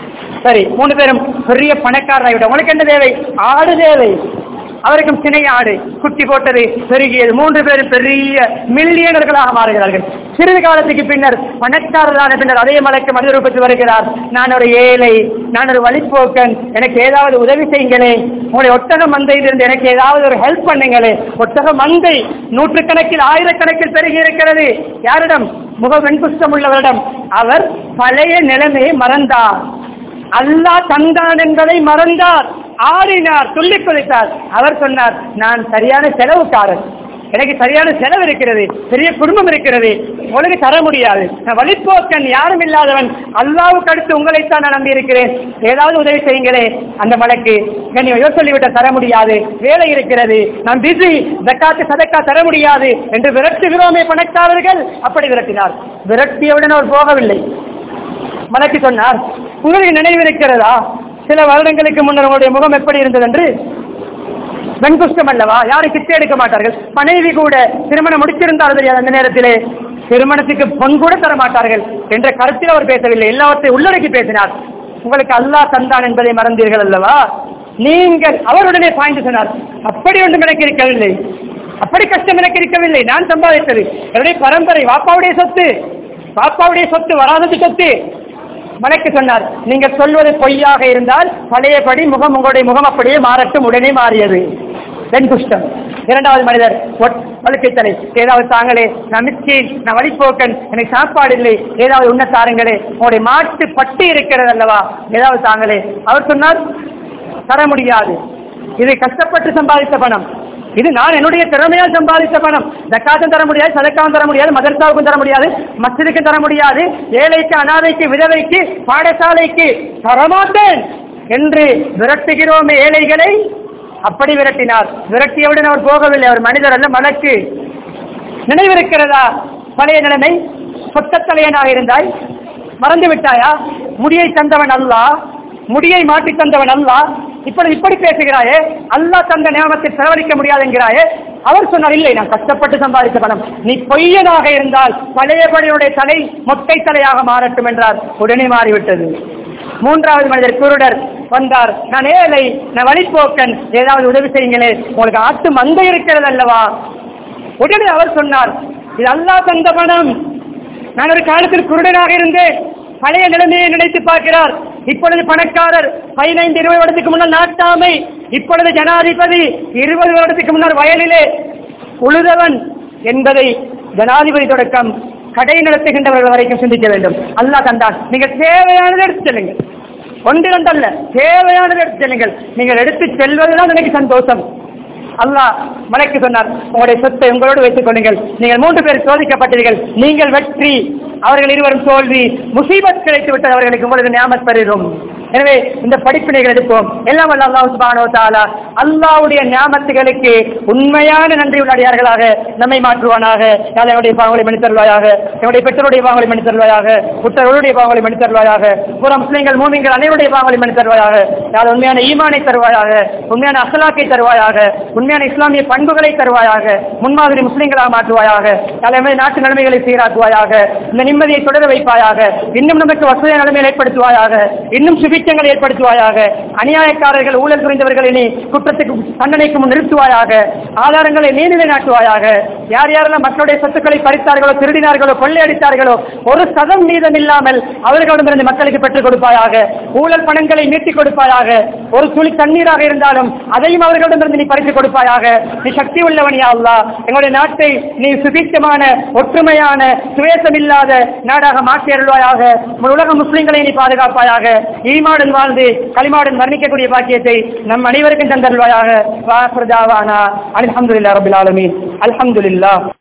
சரி மூணு பேரும் பெரிய பணக்காரராகிவிடும் உங்களுக்கு என்ன தேவை ஆடு தேவை அவருக்கும் சினை ஆடு குட்டி போட்டது பெருகியது மூன்று பேரும் பெரிய மில்லியனர்களாக மாறுகிறார்கள் சிறிது காலத்துக்கு பின்னர் பணக்காரரான பின்னர் அதே மலைக்கு மனித ரூபத்தில் வருகிறார் நான் ஒரு ஏழை நான் ஒரு வழிப்போக்கன் எனக்கு ஏதாவது உதவி செய்யுங்களே உங்களுடைய ஒட்டக மந்தையிலிருந்து எனக்கு ஏதாவது ஒரு ஹெல்ப் பண்ணுங்களே ஒட்டக மந்தை நூற்றுக்கணக்கில் ஆயிரக்கணக்கில் பெருகி இருக்கிறது யாரிடம் முக வெண்புஷ்டம் உள்ளவரிடம் அவர் பழைய நிலைமையை மறந்தார் அல்லாஹ் தந்தான் என்பதை மறந்தார் ஆடினார் சொல்லிக் கொடுத்தார் அவர் சொன்னார் நான் சரியான செலவுக்காரன் எனக்கு சரியான செலவு இருக்கிறது பெரிய குடும்பம் இருக்கிறது உங்களுக்கு தர முடியாது நான் வழிப்போக்கன் யாரும் இல்லாதவன் அல்லாவுக்கு அடுத்து உங்களைத்தான் நான் நம்பி இருக்கிறேன் ஏதாவது உதவி செய்யுங்களே அந்த மலைக்கு நீங்க சொல்லிவிட்ட தர முடியாது வேலை இருக்கிறது நான் பிஸி ஜக்காத்து சதக்கா தர முடியாது என்று விரட்டுகிறோமே பணக்காரர்கள் அப்படி விரட்டினார் விரட்டியவுடன் அவர் போகவில்லை மலக்கு சொன்னார் உங்களுக்கு நினைவு இருக்கிறதா சில வருடங்களுக்கு முன்னர் உங்களுடைய முகம் எப்படி இருந்தது என்று வெண்குஷ்டம் அல்லவா யாரும் கிட்ட எடுக்க மாட்டார்கள் மனைவி கூட திருமணம் முடிச்சிருந்தாலும் தெரியாது அந்த நேரத்திலே திருமணத்துக்கு பொன் கூட தர மாட்டார்கள் என்ற கருத்தில் அவர் பேசவில்லை எல்லாவற்றையும் உள்ளடக்கி பேசினார் உங்களுக்கு அல்லாஹ் தந்தான் என்பதை மறந்தீர்கள் அல்லவா நீங்கள் அவருடனே பாய்ந்து சொன்னார் அப்படி ஒன்றும் எனக்கு இருக்கவில்லை அப்படி கஷ்டம் எனக்கு இருக்கவில்லை நான் சம்பாதித்தது என்னுடைய பரம்பரை வாப்பாவுடைய சொத்து பாப்பாவுடைய சொத்து வராதது சொத்து மலைக்கு சொன்னார் நீங்கள் சொல்வது பொய்யாக இருந்தால் பழையபடி முகம் உங்களுடைய முகம் அப்படியே மாறட்டும் உடனே மாறியது வெண்குஷ்டம் இரண்டாவது மனிதர் வழுக்கை தலை ஏதாவது தாங்களே நான் மிஸ்கீன் நான் வழிப்போக்கன் எனக்கு சாப்பாடு இல்லை ஏதாவது உண்ண தாருங்களே உங்களுடைய மாட்டு பட்டி இருக்கிறது அல்லவா ஏதாவது தாங்களே அவர் சொன்னார் தர முடியாது இது கஷ்டப்பட்டு சம்பாதித்த பணம் இது நான் என்னுடைய திறமையால் சம்பாதித்த பணம் ஜக்காத்தும் தர முடியாது சதக்காவும் தர முடியாது மதர்சாவுக்கும் தர முடியாது மஸ்ஜிதுக்கும் தர முடியாது ஏழைக்கு அனாதைக்கு விதவைக்கு பாடசாலைக்கு தரமாட்டேன் என்று விரட்டுகிறோமே ஏழைகளை அப்படி விரட்டினார் விரட்டியவுடன் அவர் போகவில்லை அவர் மனிதர் அல்ல மலக்கு நினைவிருக்கிறதா பழைய நிலைமை சொத்தத்தலையனாக இருந்தாய் மறந்து விட்டாயா முடியை தந்தவன் அல்லா முடியை மாற்றி தந்தவன் அல்லா இப்படி இப்படி பேசுகிறாயே அல்லா தந்த நியமத்தை செலவழிக்க முடியாது என்கிறாயே அவர் சொன்னார் இல்லை நான் கஷ்டப்பட்டு சம்பாதித்த பணம் நீ பொய்யனாக இருந்தால் பழையபடியுடைய தலை மொட்டை தலையாக மாறட்டும் என்றார் உடனே மாறிவிட்டது மூன்றாவது மனிதர் குருடர் வந்தார் நான் ஏழை நான் வழிப்போக்கன் ஏதாவது உதவி செய்யுங்களே உங்களுக்கு ஆட்டு மந்தை இருக்கிறது அல்லவா உடனே அவர் சொன்னார் இது அல்லா தந்த பணம் நான் ஒரு காலத்தில் குருடனாக இருந்தேன் பழைய நிலைமையை நினைத்து பார்க்கிறார் இப்பொழுது பணக்காரர் பதினைந்து இருபது வருடத்துக்கு முன்னால் நாட்டாமை இப்பொழுது ஜனாதிபதி இருபது வருடத்துக்கு முன்னர் வயலிலே உழுதவன் என்பதை ஜனாதிபதி தொடக்கம் கடை நடத்துகின்றவர்கள் வரைக்கும் சிந்திக்க வேண்டும் அல்லாஹ் தந்தான் நீங்கள் தேவையானதை எடுத்து செல்லுங்கள் ஒன்றிரண்டல்ல தேவையானதை எடுத்து செல்லுங்கள் நீங்கள் எடுத்து செல்வதுதான் எனக்கு சந்தோஷம் அல்லாஹ் மலைக்கு சொன்னார் உங்களுடைய சொத்தை உங்களோடு வைத்துக் கொள்ளுங்கள் நீங்கள் மூன்று பேர் சோதிக்கப்பட்டீர்கள் நீங்கள் வெற்றி அவர்கள் இருவரும் தோல்வி முசீபத் கிடைத்து விட்டது அவர்களுக்கு உங்களுக்கு ஞாபகம் பெறுகிறோம் எனவே இந்த படிப்பினைகள் எடுப்போம் எல்லாம் வல்ல அல்லாஹ் சுபானோ தாலா அல்லாவுடைய ஞாபகத்துகளுக்கு உண்மையான நன்றி உள்ளடியார்களாக நம்மை மாற்றுவானாக யாழ் என்னுடைய பாவங்களை மன்னித்தருவாயாக என்னுடைய பெற்றோருடைய பாவங்களை மன்னித்தருவாயாக புத்தர்களுடைய பாவங்களை மன்னித்தருவாயாக புற முஸ்லிம்கள் மூமிங்கள் அனைவருடைய பாவங்களை மன்னித்தருவாயாக யாழ் உண்மையான ஈமானை தருவாயாக உண்மையான அசலாக்கை தருவாயாக உண்மையான இஸ்லாமிய பண்புகளை தருவாயாக முன்மாதிரி முஸ்லிம்களாக மாற்றுவாயாக யாழ் எமது நாட்டு நிலைமைகளை சீராக்குவாயாக இந்த நிம்மதியை தொடர வைப்பாயாக இன்னும் நமக்கு வசதியான நிலைமையை ஏற்படுத்துவாயாக இன்னும் சுபி சுபிச்சங்களை ஏற்படுத்துவாயாக அநியாயக்காரர்கள் ஊழல் புரிந்தவர்களை நீ குற்றத்துக்கு தண்டனைக்கு முன் நிறுத்துவாயாக ஆதாரங்களை நீ நிலைநாட்டுவாயாக யார் யாரெல்லாம் மக்களுடைய சொத்துக்களை பறித்தார்களோ திருடினார்களோ கொள்ளையடித்தார்களோ ஒரு சதம் மீதம் இல்லாமல் அவர்களிடமிருந்து மக்களுக்கு பெற்றுக் கொடுப்பாயாக ஊழல் பணங்களை மீட்டிக் கொடுப்பாயாக ஒரு துளி தண்ணீராக இருந்தாலும் அதையும் அவர்களிடமிருந்து நீ பறித்துக் கொடுப்பாயாக நீ சக்தி உள்ளவனியா அல்லா எங்களுடைய நாட்டை நீ சுபிச்சமான ஒற்றுமையான சுவேசம் இல்லாத நாடாக மாற்றி அருள்வாயாக உங்கள் உலக முஸ்லிம்களை நீ பாதுகாப்பாயாக ஈமாடன் வாழ்ந்து களிமாடன் வர்ணிக்கக்கூடிய பாக்கியத்தை நம் அனைவருக்கும் தந்தருள்வாயாக வாசுதாவானா அல்ஹம்துலில்லாஹ் ரபில் ஆலமீன் அல்ஹம்துலில்லாஹ்